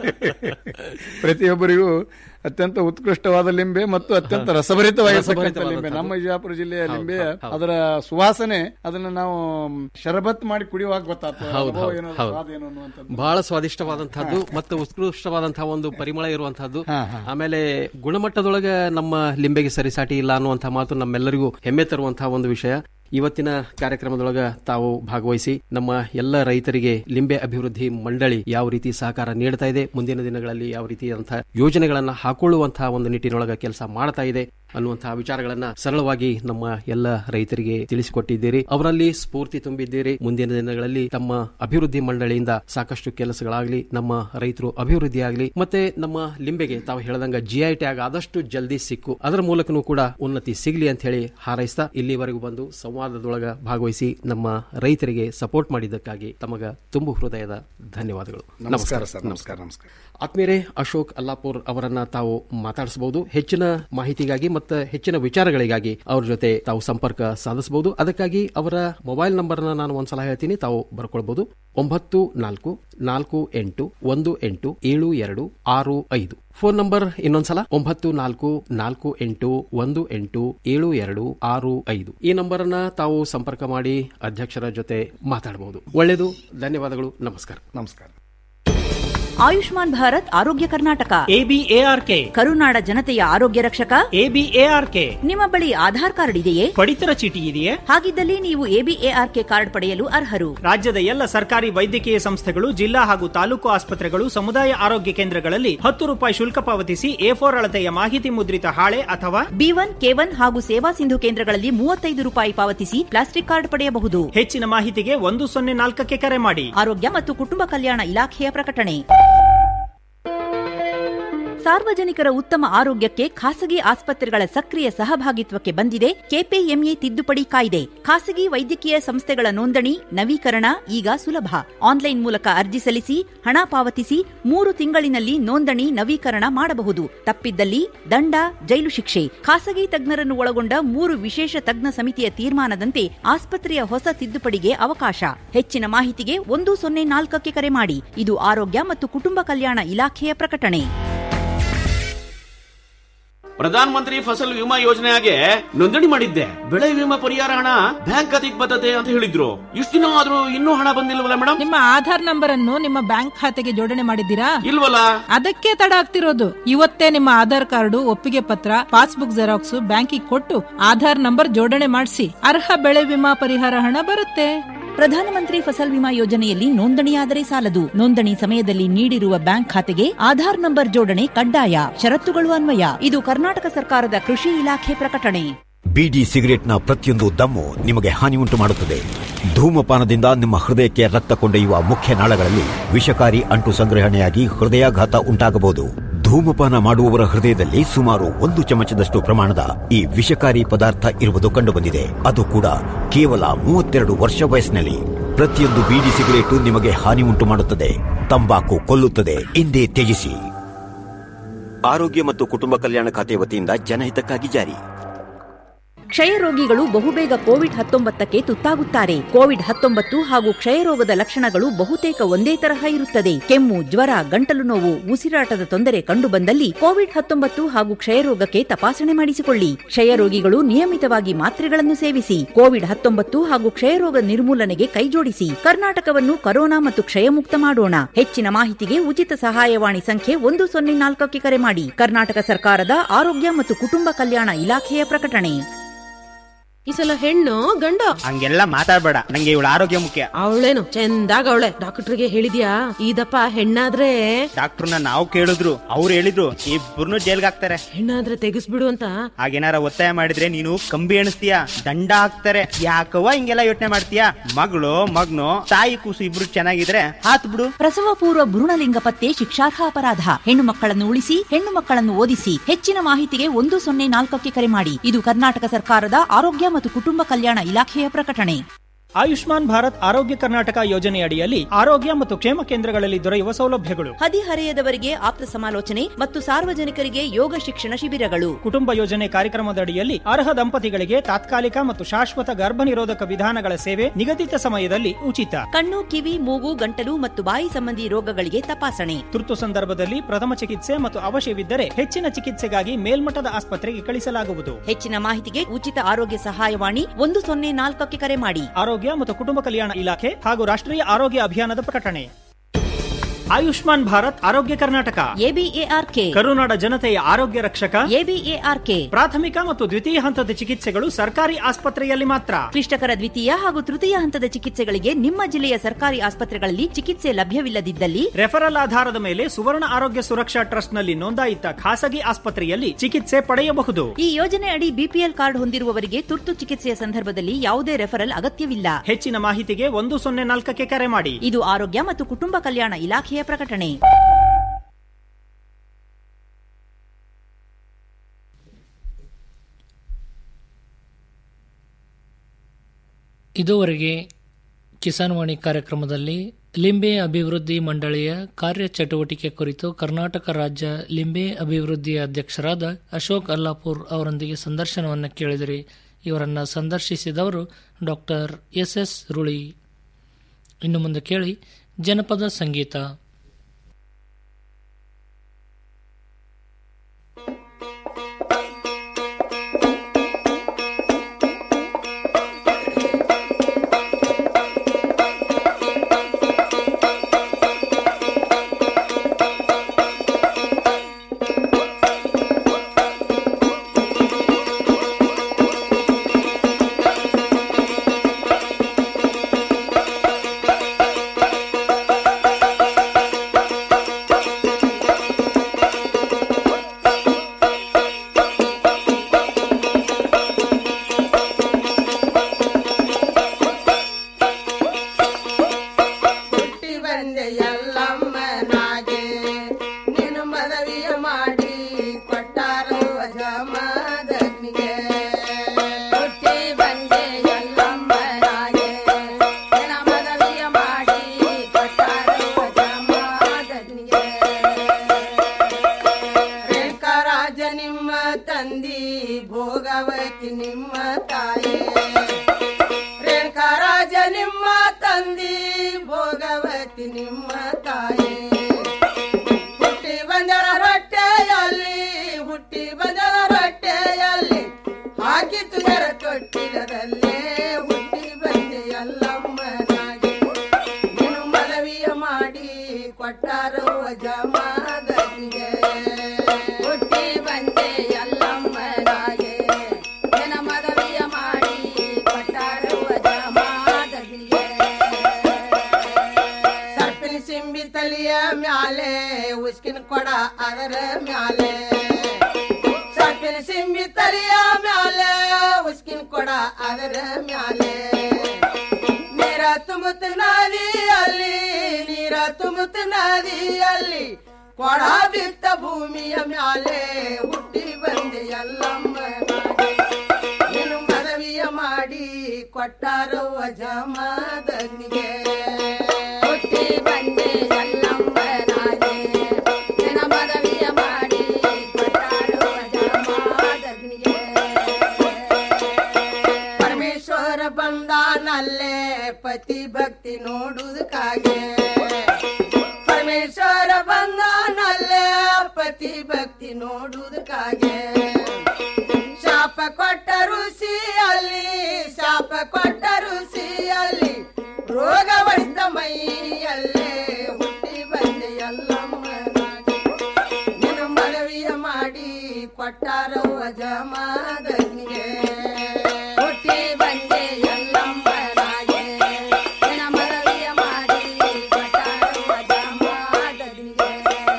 ಪ್ರತಿಯೊಬ್ಬರಿಗೂ ಅತ್ಯಂತ ಉತ್ಕೃಷ್ಟವಾದ ಲಿಂಬೆ ಮತ್ತು ಅತ್ಯಂತ ರಸಭರಿತವಾಗಿರ್ತಕ್ಕಂಥ ರಸಭರಿತವಾದಂಥದ್ದು. ಲಿಂಬೆ ನಮ್ಮ ವಿಜಯಪುರ ಜಿಲ್ಲೆಯ ಹೌದು, ಲಿಂಬೆ ಹೌದು, ಹೌದು. ಅದರ ಸುವಾಸನೆ ಅದನ್ನ ನಾವು ಶರಬತ್ ಮಾಡಿ ಕುಡಿಯುವಾಗ ಗೊತ್ತಾಗ್ತದೆ ಹೌದು ಅನುಭವ ಹೌದು ಏನು, ಹೌದು ಸ್ವಾದ ಏನು ಅನ್ನುವಂಥದ್ದು. ಬಹಳ ಸ್ವಾದಿಷ್ಟವಾದಂತಹದ್ದು ಮತ್ತು ಉತ್ಕೃಷ್ಟವಾದಂತಹ ಒಂದು ಪರಿಮಳ ಇರುವಂತಹದ್ದು ಆಮೇಲೆ ಗುಣಮಟ್ಟದೊಳಗೆ ನಮ್ಮ ಲಿಂಬೆಗೆ ಸರಿಸಾಟಿ ಇಲ್ಲ ಅನ್ನುವಂತಹ ಮಾತು ನಮ್ಮೆಲ್ಲರಿಗೂ ಹೆಮ್ಮೆ ತರುವಂತಹ ಒಂದು ವಿಷಯ ಇವತ್ತಿನ ಕಾರ್ಯಕ್ರಮದೊಳಗ ತಾವು ಭಾಗವಹಿಸಿ ನಮ್ಮ ಎಲ್ಲ ರೈತರಿಗೆ ಲಿಂಬೆ ಅಭಿವೃದ್ಧಿ ಮಂಡಳಿ ಯಾವ ರೀತಿ ಸಹಕಾರ ನೀಡ್ತಾ ಇದೆ ಮುಂದಿನ ದಿನಗಳಲ್ಲಿ ಯಾವ ರೀತಿಯಾದಂತಹ ಯೋಜನೆಗಳನ್ನ ಹಾಕೊಳ್ಳುವಂತಹ ಒಂದು ನಿಟ್ಟಿನೊಳಗ ಕೆಲಸ ಮಾಡ್ತಾ ಇದೆ ಅನ್ನುವಂತಹ ವಿಚಾರಗಳನ್ನ ಸರಳವಾಗಿ ನಮ್ಮ ಎಲ್ಲ ರೈತರಿಗೆ ತಿಳಿಸಿಕೊಟ್ಟಿದ್ದೀರಿ ಅವರಲ್ಲಿ ಸ್ಫೂರ್ತಿ ತುಂಬಿದ್ದೀರಿ ಮುಂದಿನ ದಿನಗಳಲ್ಲಿ ತಮ್ಮ ಅಭಿವೃದ್ಧಿ ಮಂಡಳಿಯಿಂದ ಸಾಕಷ್ಟು ಕೆಲಸಗಳಾಗಲಿ ನಮ್ಮ ರೈತರು ಅಭಿವೃದ್ಧಿ ಆಗಲಿ ಮತ್ತೆ ನಮ್ಮ ಲಿಂಬೆಗೆ ತಾವು ಹೇಳದಂಗ ಜಿಐ ಟ್ಯಾಗ್ ಆದಷ್ಟು ಜಲ್ದಿ ಸಿಕ್ಕು ಅದರ ಮೂಲಕನೂ ಕೂಡ ಉನ್ನತಿ ಸಿಗಲಿ ಅಂತ ಹೇಳಿ ಹಾರೈಸ್ತಾ ಇಲ್ಲಿವರೆಗೂ ಬಂದು ಸಂವಾದದೊಳಗ ಭಾಗವಹಿಸಿ ನಮ್ಮ ರೈತರಿಗೆ ಸಪೋರ್ಟ್ ಮಾಡಿದ್ದಕ್ಕಾಗಿ ತಮಗ ತುಂಬು ಹೃದಯದ ಧನ್ಯವಾದಗಳು ನಮಸ್ಕಾರ ಸರ್ ನಮಸ್ಕಾರ ನಮಸ್ಕಾರ ಆತ್ಮೀಯರೇ ಅಶೋಕ್ ಅಲ್ಲಾಪುರ್ ಅವರನ್ನ ತಾವು ಮಾತಾಡಿಸಬಹುದು ಹೆಚ್ಚಿನ ಮಾಹಿತಿಗಾಗಿ ಮತ್ತು ಹೆಚ್ಚಿನ ವಿಚಾರಗಳಿಗಾಗಿ ಅವ್ರ ಜೊತೆ ತಾವು ಸಂಪರ್ಕ ಸಾಧಿಸಬಹುದು ಅದಕ್ಕಾಗಿ ಅವರ ಮೊಬೈಲ್ ನಂಬರ್ ನಾನು ಒಂದ್ಸಲ ಹೇಳ್ತೀನಿ ತಾವು ಬರ್ಕೊಳ್ಬಹುದು ಒಂಬತ್ತು ನಾಲ್ಕು ನಾಲ್ಕು ಎಂಟು ಒಂದು ಎಂಟು ಏಳು ಎರಡು ಆರು ಐದು ಫೋನ್ ನಂಬರ್ ಇನ್ನೊಂದ್ಸಲ ಒಂಬತ್ತು ನಾಲ್ಕು ನಾಲ್ಕು ಎಂಟು ಒಂದು ಎಂಟು ಏಳು ಎರಡು ಆರು ಐದು ಈ ನಂಬರ್ ಅನ್ನ ತಾವು ಸಂಪರ್ಕ ಮಾಡಿ ಅಧ್ಯಕ್ಷರ ಜೊತೆ ಮಾತಾಡಬಹುದು ಒಳ್ಳೆಯದು ಧನ್ಯವಾದಗಳು ನಮಸ್ಕಾರ ನಮಸ್ಕಾರ ಆಯುಷ್ಮಾನ್ ಭಾರತ್ ಆರೋಗ್ಯ ಕರ್ನಾಟಕ ಎಬಿಎಆರ್ಕೆ ಕರುನಾಡ ಜನತೆಯ ಆರೋಗ್ಯ ರಕ್ಷಕ ಎಬಿಎಆರ್ಕೆ ನಿಮ್ಮ ಬಳಿ ಆಧಾರ್ ಕಾರ್ಡ್ ಇದೆಯೇ ಪಡಿತರ ಚೀಟಿ ಇದೆಯೇ ಹಾಗಿದ್ದಲ್ಲಿ ನೀವು ಎಬಿಎಆರ್ಕೆ ಕಾರ್ಡ್ ಪಡೆಯಲು ಅರ್ಹರು ರಾಜ್ಯದ ಎಲ್ಲ ಸರ್ಕಾರಿ ವೈದ್ಯಕೀಯ ಸಂಸ್ಥೆಗಳು ಜಿಲ್ಲಾ ಹಾಗೂ ತಾಲೂಕು ಆಸ್ಪತ್ರೆಗಳು ಸಮುದಾಯ ಆರೋಗ್ಯ ಕೇಂದ್ರಗಳಲ್ಲಿ ಹತ್ತು ರೂಪಾಯಿ ಶುಲ್ಕ ಪಾವತಿಸಿ ಎ ಫೋರ್ ಅಳತೆಯ ಮಾಹಿತಿ ಮುದ್ರಿತ ಹಾಳೆ ಅಥವಾ ಬಿ ಒನ್ ಕೆ ಒನ್ ಹಾಗೂ ಸೇವಾ ಸಿಂಧು ಕೇಂದ್ರಗಳಲ್ಲಿ ಮೂವತ್ತೈದು ರೂಪಾಯಿ ಪಾವತಿಸಿ ಪ್ಲಾಸ್ಟಿಕ್ ಕಾರ್ಡ್ ಪಡೆಯಬಹುದು ಹೆಚ್ಚಿನ ಮಾಹಿತಿಗೆ ಒಂದು ಸೊನ್ನೆ ನಾಲ್ಕಕ್ಕೆ ಕರೆ ಮಾಡಿ ಆರೋಗ್ಯ ಮತ್ತು ಕುಟುಂಬ ಕಲ್ಯಾಣ ಇಲಾಖೆಯ ಪ್ರಕಟಣೆ ಸಾರ್ವಜನಿಕರ ಉತ್ತಮ ಆರೋಗ್ಯಕ್ಕೆ ಖಾಸಗಿ ಆಸ್ಪತ್ರೆಗಳ ಸಕ್ರಿಯ ಸಹಭಾಗಿತ್ವಕ್ಕೆ ಬಂದಿದೆ ಕೆಪಿಎಂಇ ತಿದ್ದುಪಡಿ ಕಾಯ್ದೆ ಖಾಸಗಿ ವೈದ್ಯಕೀಯ ಸಂಸ್ಥೆಗಳ ನೋಂದಣಿ ನವೀಕರಣ ಈಗ ಸುಲಭ ಆನ್ಲೈನ್ ಮೂಲಕ ಅರ್ಜಿ ಸಲ್ಲಿಸಿ ಹಣ ಪಾವತಿಸಿ ಮೂರು ತಿಂಗಳಿನಲ್ಲಿ ನೋಂದಣಿ ನವೀಕರಣ ಮಾಡಬಹುದು ತಪ್ಪಿದ್ದಲ್ಲಿ ದಂಡ ಜೈಲು ಶಿಕ್ಷೆ ಖಾಸಗಿ ತಜ್ಞರನ್ನು ಒಳಗೊಂಡ ಮೂರು ವಿಶೇಷ ತಜ್ಞ ಸಮಿತಿಯ ತೀರ್ಮಾನದಂತೆ ಆಸ್ಪತ್ರೆಯ ಹೊಸ ತಿದ್ದುಪಡಿಗೆ ಅವಕಾಶ ಹೆಚ್ಚಿನ ಮಾಹಿತಿಗೆ ಒಂದು ಸೊನ್ನೆ ನಾಲ್ಕಕ್ಕೆ ಕರೆ ಮಾಡಿ ಇದು ಆರೋಗ್ಯ ಮತ್ತು ಕುಟುಂಬ ಕಲ್ಯಾಣ ಇಲಾಖೆಯ ಪ್ರಕಟಣೆ ಪ್ರಧಾನ ಮಂತ್ರಿ ಫಸಲ್ ವಿಮಾ ಯೋಜನೆಗೆ ನೋಂದಣಿ ಮಾಡಿದ್ದೆ ಬೆಳೆ ವಿಮಾ ಪರಿಹಾರ ಹಣ ಬ್ಯಾಂಕ್ ಖಾತೆಗೆ ಬರ್ತದೆ ಅಂತ ಹೇಳಿದ್ರು ಇಷ್ಟು ದಿನ ಆದ್ರೂ ಇನ್ನೂ ಹಣ ಬಂದಿಲ್ವಲ್ಲ ಮೇಡಮ್ ನಿಮ್ಮ ಆಧಾರ್ ನಂಬರ್ ಅನ್ನು ನಿಮ್ಮ ಬ್ಯಾಂಕ್ ಖಾತೆಗೆ ಜೋಡಣೆ ಮಾಡಿದ್ದೀರಾ ಇಲ್ವಲ್ಲ ಅದಕ್ಕೆ ತಡ ಆಗ್ತಿರೋದು ಇವತ್ತೇ ನಿಮ್ಮ ಆಧಾರ್ ಕಾರ್ಡು ಒಪ್ಪಿಗೆ ಪತ್ರ ಪಾಸ್ಬುಕ್ ಜೆರಾಕ್ಸ್ ಬ್ಯಾಂಕಿಗೆ ಕೊಟ್ಟು ಆಧಾರ್ ನಂಬರ್ ಜೋಡಣೆ ಮಾಡಿಸಿ ಅರ್ಹ ಬೆಳೆ ವಿಮಾ ಪರಿಹಾರ ಹಣ ಬರುತ್ತೆ ಪ್ರಧಾನಮಂತ್ರಿ ಫಸಲ್ ವಿಮಾ ಯೋಜನೆಯಲ್ಲಿ ನೋಂದಣಿಯಾದರೆ ಸಾಲದು ನೋಂದಣಿ ಸಮಯದಲ್ಲಿ ನೀಡಿರುವ ಬ್ಯಾಂಕ್ ಖಾತೆಗೆ ಆಧಾರ್ ನಂಬರ್ ಜೋಡಣೆ ಕಡ್ಡಾಯ ಷರತ್ತುಗಳು ಅನ್ವಯ ಇದು ಕರ್ನಾಟಕ ಸರ್ಕಾರದ ಕೃಷಿ ಇಲಾಖೆ ಪ್ರಕಟಣೆ ಬಿಡಿ ಸಿಗರೆಟ್ನ ಪ್ರತಿಯೊಂದು ದಮ್ಮು ನಿಮಗೆ ಹಾನಿ ಉಂಟು ಮಾಡುತ್ತದೆ ಧೂಮಪಾನದಿಂದ ನಿಮ್ಮ ಹೃದಯಕ್ಕೆ ರಕ್ತ ಕೊಂಡೊಯ್ಯುವ ಮುಖ್ಯ ನಾಳಗಳಲ್ಲಿ ವಿಷಕಾರಿ ಅಂಟು ಸಂಗ್ರಹಣೆಯಾಗಿ ಹೃದಯಾಘಾತ ಉಂಟಾಗಬಹುದು ಧೂಮಪಾನ ಮಾಡುವವರ ಹೃದಯದಲ್ಲಿ ಸುಮಾರು ಒಂದು ಚಮಚದಷ್ಟು ಪ್ರಮಾಣದ ಈ ವಿಷಕಾರಿ ಪದಾರ್ಥ ಇರುವುದು ಕಂಡುಬಂದಿದೆ ಅದು ಕೂಡ ಕೇವಲ ಮೂವತ್ತೆರಡು ವರ್ಷ ವಯಸ್ಸಿನಲ್ಲಿ ಪ್ರತಿಯೊಂದು ಬೀಡಿ ಸಿಗರೇಟು ನಿಮಗೆ ಹಾನಿ ಉಂಟು ಮಾಡುತ್ತದೆ ತಂಬಾಕು ಕೊಲ್ಲುತ್ತದೆ ಎಂದೇ ತ್ಯಜಿಸಿ ಆರೋಗ್ಯ ಮತ್ತು ಕುಟುಂಬ ಕಲ್ಯಾಣ ಖಾತೆ ವತಿಯಿಂದ ಜನಹಿತಕ್ಕಾಗಿ ಜಾರಿ ಕ್ಷಯ ರೋಗಿಗಳು ಬಹುಬೇಗ ಕೋವಿಡ್ ಹತ್ತೊಂಬತ್ತಕ್ಕೆ ತುತ್ತಾಗುತ್ತಾರೆ ಕೋವಿಡ್ ಹತ್ತೊಂಬತ್ತು ಹಾಗೂ ಕ್ಷಯರೋಗದ ಲಕ್ಷಣಗಳು ಬಹುತೇಕ ಒಂದೇ ತರಹ ಇರುತ್ತದೆ ಕೆಮ್ಮು ಜ್ವರ ಗಂಟಲು ನೋವು ಉಸಿರಾಟದ ತೊಂದರೆ ಕಂಡುಬಂದಲ್ಲಿ ಕೋವಿಡ್ ಹತ್ತೊಂಬತ್ತು ಹಾಗೂ ಕ್ಷಯರೋಗಕ್ಕೆ ತಪಾಸಣೆ ಮಾಡಿಸಿಕೊಳ್ಳಿ ಕ್ಷಯ ರೋಗಿಗಳು ನಿಯಮಿತವಾಗಿ ಮಾತ್ರೆಗಳನ್ನು ಸೇವಿಸಿ ಕೋವಿಡ್ ಹತ್ತೊಂಬತ್ತು ಹಾಗೂ ಕ್ಷಯರೋಗ ನಿರ್ಮೂಲನೆಗೆ ಕೈಜೋಡಿಸಿ ಕರ್ನಾಟಕವನ್ನು ಕರೋನಾ ಮತ್ತು ಕ್ಷಯಮುಕ್ತ ಮಾಡೋಣ ಹೆಚ್ಚಿನ ಮಾಹಿತಿಗೆ ಉಚಿತ ಸಹಾಯವಾಣಿ ಸಂಖ್ಯೆ ಒಂದು ಸೊನ್ನೆ ನಾಲ್ಕಕ್ಕೆ ಕರೆ ಮಾಡಿ ಕರ್ನಾಟಕ ಸರ್ಕಾರದ ಆರೋಗ್ಯ ಮತ್ತು ಕುಟುಂಬ ಕಲ್ಯಾಣ ಇಲಾಖೆಯ ಪ್ರಕಟಣೆ ಈ ಸಲ ಹೆಣ್ಣು ಗಂಡು ಹಂಗೆಲ್ಲ ಮಾತಾಡ್ಬೇಡ ನಂಗೆ ಇವಳ ಆರೋಗ್ಯ ಮುಖ್ಯ ಅವಳೇನು ಚಂದಾಗ ಅವಳೆ ಡಾಕ್ಟರ್ಗೆ ಹೇಳಿದ್ಯಾ ಇದಪ್ಪ ಹೆಣ್ಣಾದ್ರೆ ಡಾಕ್ಟರ್ನ ನಾವು ಕೇಳಿದ್ರು ಅವ್ರು ಹೇಳಿದ್ರು ಇಬ್ಬರನ್ನು ಜೈಲ್ಗೆ ಹಾಕ್ತಾರೆ ಹೆಣ್ಣಾದ್ರೆ ತೆಗಿಸ್ಬಿಡು ಅಂತ ಹಾಗೇನಾರ ಒತ್ತಾಯ ಮಾಡಿದ್ರೆ ನೀನು ಕಂಬಿ ಎಣಿಸ್ತೀಯ ದಂಡ ಹಾಕ್ತಾರೆ ಯಾಕವ್ವ ಹಿಂಗೆಲ್ಲ ಯೋಚನೆ ಮಾಡ್ತೀಯ ಮಗಳು ಮಗ್ನು ತಾಯಿ ಕೂಸು ಇಬ್ರು ಚೆನ್ನಾಗಿದ್ರೆ ಹಾತ್ ಬಿಡು ಪ್ರಸವ ಪೂರ್ವ ಭ್ರೂಣಲಿಂಗ ಪತ್ತೆ ಶಿಕ್ಷಾರ್ಹ ಅಪರಾಧ ಹೆಣ್ಣು ಮಕ್ಕಳನ್ನು ಉಳಿಸಿ ಹೆಣ್ಣು ಮಕ್ಕಳನ್ನು ಓದಿಸಿ ಹೆಚ್ಚಿನ ಮಾಹಿತಿಗೆ ಒಂದು ಸೊನ್ನೆ ನಾಲ್ಕಕ್ಕೆ ಕರೆ ಮಾಡಿ ಇದು ಕರ್ನಾಟಕ ಸರ್ಕಾರದ ಆರೋಗ್ಯ ಮತ್ತು ಕುಟುಂಬ ಕಲ್ಯಾಣ ಇಲಾಖೆಯ ಪ್ರಕಟಣೆ ಆಯುಷ್ಮಾನ್ ಭಾರತ್ ಆರೋಗ್ಯ ಕರ್ನಾಟಕ ಯೋಜನೆಯಡಿಯಲ್ಲಿ ಆರೋಗ್ಯ ಮತ್ತು ಕ್ಷೇಮ ಕೇಂದ್ರಗಳಲ್ಲಿ ದೊರೆಯುವ ಸೌಲಭ್ಯಗಳು ಹದಿಹರೆಯದವರಿಗೆ ಆಪ್ತ ಸಮಾಲೋಚನೆ ಮತ್ತು ಸಾರ್ವಜನಿಕರಿಗೆ ಯೋಗ ಶಿಕ್ಷಣ ಶಿಬಿರಗಳು ಕುಟುಂಬ ಯೋಜನೆ ಕಾರ್ಯಕ್ರಮದಡಿಯಲ್ಲಿ ಅರ್ಹ ದಂಪತಿಗಳಿಗೆ ತಾತ್ಕಾಲಿಕ ಮತ್ತು ಶಾಶ್ವತ ಗರ್ಭ ನಿರೋಧಕ ವಿಧಾನಗಳ ಸೇವೆ ನಿಗದಿತ ಸಮಯದಲ್ಲಿ ಉಚಿತ ಕಣ್ಣು ಕಿವಿ ಮೂಗು ಗಂಟಲು ಮತ್ತು ಬಾಯಿ ಸಂಬಂಧಿ ರೋಗಗಳಿಗೆ ತಪಾಸಣೆ ತುರ್ತು ಸಂದರ್ಭದಲ್ಲಿ ಪ್ರಥಮ ಚಿಕಿತ್ಸೆ ಮತ್ತು ಅವಶ್ಯವಿದ್ದರೆ ಹೆಚ್ಚಿನ ಚಿಕಿತ್ಸೆಗಾಗಿ ಮೇಲ್ಮಟ್ಟದ ಆಸ್ಪತ್ರೆಗೆ ಕಳಿಸಲಾಗುವುದು ಹೆಚ್ಚಿನ ಮಾಹಿತಿಗೆ ಉಚಿತ ಆರೋಗ್ಯ ಸಹಾಯವಾಣಿ ಒಂದು ಸೊನ್ನೆ ನಾಲ್ಕಕ್ಕೆ ಕರೆ ಮಾಡಿ ಆರೋಗ್ಯ ಮತ್ತು ಕುಟುಂಬ ಕಲ್ಯಾಣ ಇಲಾಖೆ ಹಾಗೂ ರಾಷ್ಟ್ರೀಯ ಆರೋಗ್ಯ ಅಭಿಯಾನದ ಪ್ರಕಟಣೆ ಆಯುಷ್ಮಾನ್ ಭಾರತ್ ಆರೋಗ್ಯ ಕರ್ನಾಟಕ ಎಬಿಎಆರ್ಕೆ ಕರುನಾಡ ಜನತೆಯ ಆರೋಗ್ಯ ರಕ್ಷಕ ಎಬಿಎಆರ್ಕೆ ಪ್ರಾಥಮಿಕ ಮತ್ತು ದ್ವಿತೀಯ ಹಂತದ ಚಿಕಿತ್ಸೆಗಳು ಸರ್ಕಾರಿ ಆಸ್ಪತ್ರೆಯಲ್ಲಿ ಮಾತ್ರ ಕ್ಲಿಷ್ಟಕರ ದ್ವಿತೀಯ ಹಾಗೂ ತೃತೀಯ ಹಂತದ ಚಿಕಿತ್ಸೆಗಳಿಗೆ ನಿಮ್ಮ ಜಿಲ್ಲೆಯ ಸರ್ಕಾರಿ ಆಸ್ಪತ್ರೆಗಳಲ್ಲಿ ಚಿಕಿತ್ಸೆ ಲಭ್ಯವಿಲ್ಲದಿದ್ದಲ್ಲಿ ರೆಫರಲ್ ಆಧಾರದ ಮೇಲೆ ಸುವರ್ಣ ಆರೋಗ್ಯ ಸುರಕ್ಷಾ ಟ್ರಸ್ಟ್ನಲ್ಲಿ ನೋಂದಾಯಿತ ಖಾಸಗಿ ಆಸ್ಪತ್ರೆಯಲ್ಲಿ ಚಿಕಿತ್ಸೆ ಪಡೆಯಬಹುದು ಈ ಯೋಜನೆ ಅಡಿ ಬಿಪಿಎಲ್ ಕಾರ್ಡ್ ಹೊಂದಿರುವವರಿಗೆ ತುರ್ತು ಚಿಕಿತ್ಸೆಯ ಸಂದರ್ಭದಲ್ಲಿ ಯಾವುದೇ ರೆಫರಲ್ ಅಗತ್ಯವಿಲ್ಲ ಹೆಚ್ಚಿನ ಮಾಹಿತಿಗೆ ಒಂದು ಸೊನ್ನೆ ನಾಲ್ಕಕ್ಕೆ ಕರೆ ಮಾಡಿ ಇದು ಆರೋಗ್ಯ ಮತ್ತು ಕುಟುಂಬ ಕಲ್ಯಾಣ ಇಲಾಖೆಯ ಪ್ರಕಟಣೆ ಇದುವರೆಗೆ ಕಿಸಾನ್ವಾಣಿ ಕಾರ್ಯಕ್ರಮದಲ್ಲಿ ಲಿಂಬೆ ಅಭಿವೃದ್ಧಿ ಮಂಡಳಿಯ ಕಾರ್ಯಚಟುವಟಿಕೆ ಕುರಿತು ಕರ್ನಾಟಕ ರಾಜ್ಯ ಲಿಂಬೆ ಅಭಿವೃದ್ಧಿ ಅಧ್ಯಕ್ಷರಾದ ಅಶೋಕ್ ಅಲ್ಲಾಪುರ್ ಅವರೊಂದಿಗೆ ಸಂದರ್ಶನವನ್ನು ಕೇಳಿದಿರಿ ಇವರನ್ನು ಸಂದರ್ಶಿಸಿದವರು ಡಾಕ್ಟರ್ ಎಸ್ ಎಸ್ ರುಳಿ ಇನ್ನು ಮುಂದೆ ಕೇಳಿ ಜನಪದ ಸಂಗೀತ Thank you. ಮಾದನಿಗೆ ಹುಟ್ಟಿ ಬಂದೆ ಎಲ್ಲಮ್ಮನಾಗೆ ಜನ ಮನವಿಯ ಮಾಡಿ ಕೊಟ್ಟಾರು ಜಮಾದನಿಗೆ ರೇಖಾರಾಜ ನಿಮ್ಮ ತಂದಿ ಭೋಗವತಿ ನಿಮ್ಮ ತಾಯಿ ರೇಣುಕರಾಜ ನಿಮ್ಮ ತಂದಿ ಭೋಗವತಿ ನಿಮ್ಮ ತಾಯಿ ಹುಟ್ಟಿ ಬಂದರ ರೊಟ್ಟೆಯಲ್ಲಿ ಹುಟ್ಟಿ ಬಂದರ ರೊಟ್ಟೆಯಲ್ಲಿ ಹಾಕಿ ತುಗರ ತೊಟ್ಟಿಲದಲ್ಲೇ ಹುಟ್ಟಿ ಬಂದೆ ಎಲ್ಲಮ್ಮನಾಗಿ ನೀನು ಮನವಿಯ ಮಾಡಿ ಕೊಟ್ಟಾರೋ ಜಮಾದನಿಗೆ ಹುಟ್ಟಿ ಬಂದೆ ಎಲ್ಲಮ್ಮನಾಗೆ ಜನ ಮನವಿಯ ಮಾಡಿ ಕೊಟ್ಟಾರೋ ಜಮಾದನಿಗೆ ಸರ್ಪಿನ ಸಿಂಬಿ ತಲಿಯ ಮ್ಯಾಲೆ ಉಸ್ಕಿನ ಕೊಡ ಅದರ ಮ್ಯಾಲೆ ಸರ್ಪಿನ ಸಿಂಬಿ ತಲಿಯ ಮ್ಯಾಲೆ ಉಸ್ಕಿನ ಕೊಡ ಅದರ ಮ್ಯಾಲೆ ನೀರ ತುಂಬುತ್ತ ನದಿಯಲ್ಲಿ ನೀರ ತುಂಬುತ್ತ ನದಿಯಲ್ಲಿ ಕೊಡ ಬಿತ್ತ ಭೂಮಿಯ ಮ್ಯಾಲೆ ಹುಟ್ಟಿ ಬಂದೆ ಎಲ್ಲಮ್ಮ ನೀನು ಮನವಿಯ ಮಾಡಿ ಕೊಟ್ಟಾರೋ ಜಮಾದನಿಗೆ ಹುಟ್ಟಿ ಬಂದೆ ಎಲ್ಲಮ್ಮನಾಗೆ ನಿನ್ನ ಮನವಿಯ ಮಾಡಿ ಕೊಟ್ಟಾರೋ ಜಮಾದನಿಗೆ ಪರಮೇಶ್ವರ ಬಂದಾನಲ್ಲೇ ಪತಿ ಭಕ್ತಿ ನೋಡುವುದಕ್ಕಾಗೆ ಪರಮೇಶ್ವರ ಬಂದಾನಲ್ಲೇ ಪತಿ ಭಕ್ತಿ ನೋಡುವುದಕ್ಕಾಗೆ ಶಾಪ ಕೊಟ್ಟ ಋಷಿಯಲ್ಲಿ ಶಾಪ ಕೊಟ್ಟ ಋಷಿಯಲ್ಲಿ ರೋಗ ಹೊಡೆದ ಮೈಯಲ್ಲೇ ಹುಟ್ಟಿ ಬಂದೆ ಎಲ್ಲಮ್ಮನಾಗಿ ನಿನ್ನ ಮನವಿಯ ಮಾಡಿ ಕೊಟ್ಟಾರೋ ಜಮಾದನಿಗೆ ಹುಟ್ಟಿ ಬಂದೆ ಎಲ್ಲಮ್ಮನಾಗೆ ನಿನ್ನ ಮನವಿಯ ಮಾಡಿ ಕೊಟ್ಟಾರೋ ಜಮಾದನಿಗೆ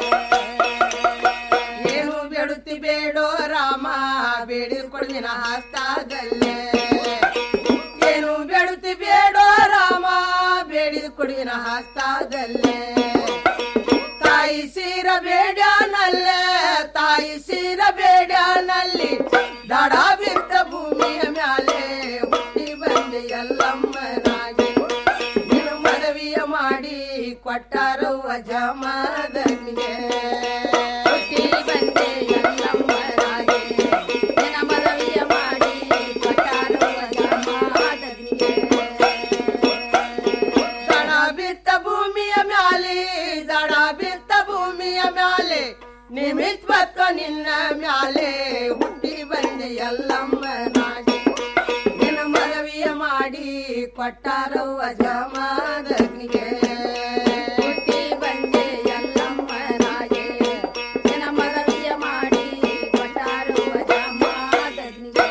ಏನು ಬೇಡುತ್ತಿ ಬೇಡೋ ರಾಮ ಬೇಡಿದ್ಕೊಡ್ದಿನ ಹಸ್ತಾದಲ್ಲೇ ಏನು ಬೇಡುತ್ತಿ ಬೇಡೋ ರಾಮ ಬೇಡಿದ ಕೊಡಿನ ಹಸ್ತಾದಲ್ಲೇ ತಾಯಿ ಸೀರ ಬೇಡ್ಯಾನಲ್ಲೇ ತಾಯಿ ಸೀರ ಬೇಡ್ಯಾನಲ್ಲಿ ದಡ ಬಿದ್ದ ಭೂಮಿಯ ಮ್ಯಾಲೆ ಹುಟ್ಟಿ ಬಂದೆ ಎಲ್ಲಮ್ಮನಾಗಿ ನೀನು ಮನವಿಯ ಮಾಡಿ ಕೊಟ್ಟಾರೋ ಜಮಾದನಿಗೆ ಹುಟ್ಟಿ ಬಂದೆ ಎಲ್ಲಮ್ಮನಾಗಿ ನಿನ್ನ ಮನವಿಯ ಮಾಡಿ ಕೊಟ್ಟಾರೋ ಜಮಾದನಿಗೆ ದಡ ಬಿತ್ತ ಭೂಮಿಯ ಮ್ಯಾಲೆ ದಡ ಬಿತ್ತ ಭೂಮಿಯ ಮ್ಯಾಲೆ ನಿಮಿತ್ ಬತ್ತ ನಿನ್ನ ಮ್ಯಾಲೆ ಹುಟ್ಟಿ ಬಂದೆ ಎಲ್ಲಮ್ಮನಾಗಿ ನಿನ್ನ ಮನವಿಯ ಮಾಡಿ ಕೊಟ್ಟಾರೋ ಜಮಾದನಿಗೆ ಹುಟ್ಟಿ ಬಂದೆ ಎಲ್ಲಮ್ಮನಾಗೆ ನಿನ್ನ ಮನವಿಯ ಮಾಡಿ ಕೊಟ್ಟಾರೋ ಜಮಾದನಿಗೆ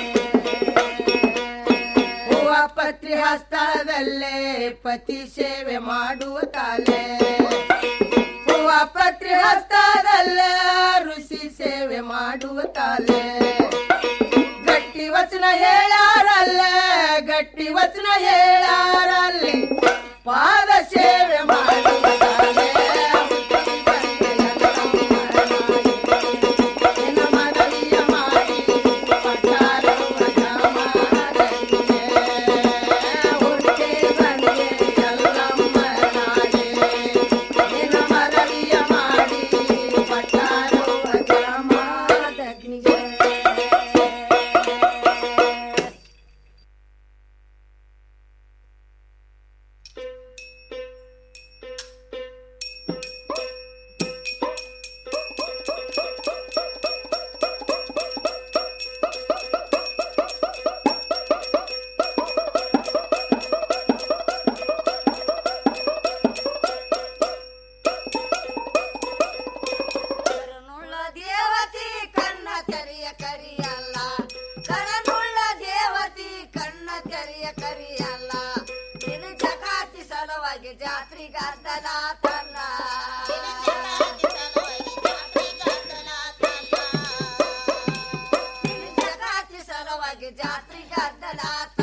ಹೂವ ಪತ್ರಿ ಹಸ್ತದಲ್ಲೇ ಪತಿ ಸೇವೆ ಮಾಡುವ ತಾಲೆ ಹೂವ ಪತ್ರಿ ಹಸ್ತದಲ್ಲೇ ಋಷಿ ಸೇವೆ ಮಾಡುವ ತಾಲೆ ಗಟ್ಟಿ ವಚನ ಹೇಳಾರಲ್ಲ ಗಟ್ಟಿ ವಚನ ಹೇಳಾರಲ್ಲಿ ಪಾದ ಸೇವೆ ಮಾಡುವ ತಾಲೆ ನಿನ್ನ ಮನವಿಯ ಮಾಡಿ ಕೊಟ್ಟಾರೋ ಜಮಾದನಿಗೆ. ಹುಟ್ಟಿ ಬಂದೆ ಎಲ್ಲಮ್ಮನಾಗೆ. ನಿನ್ನ ಮನವಿಯ ಮಾಡಿ ಕೊಟ್ಟಾರೋ ಜಮಾದನಿಗೆ. ಕರನುಳ್ಳ ದೇವತಿ ಕಣ್ಣ ತೆರೆಯ ಕರಿಯಲ್ಲ ಕರನುಳ್ಳ ದೇವತಿ ಕಣ್ಣ ತೆರೆಯ ಕರಿಯಲ್ಲ ನಿನ್ನ ಜಗಾತಿ ಸಲುವಾಗಿ ಜಾತ್ರಿ ಗದ್ದಲ ತನ್ನ ನಿನ್ನ ಜಗಾತಿ ಸಲುವಾಗಿ ಜಾತ್ರಿ ಗದ್ದಲ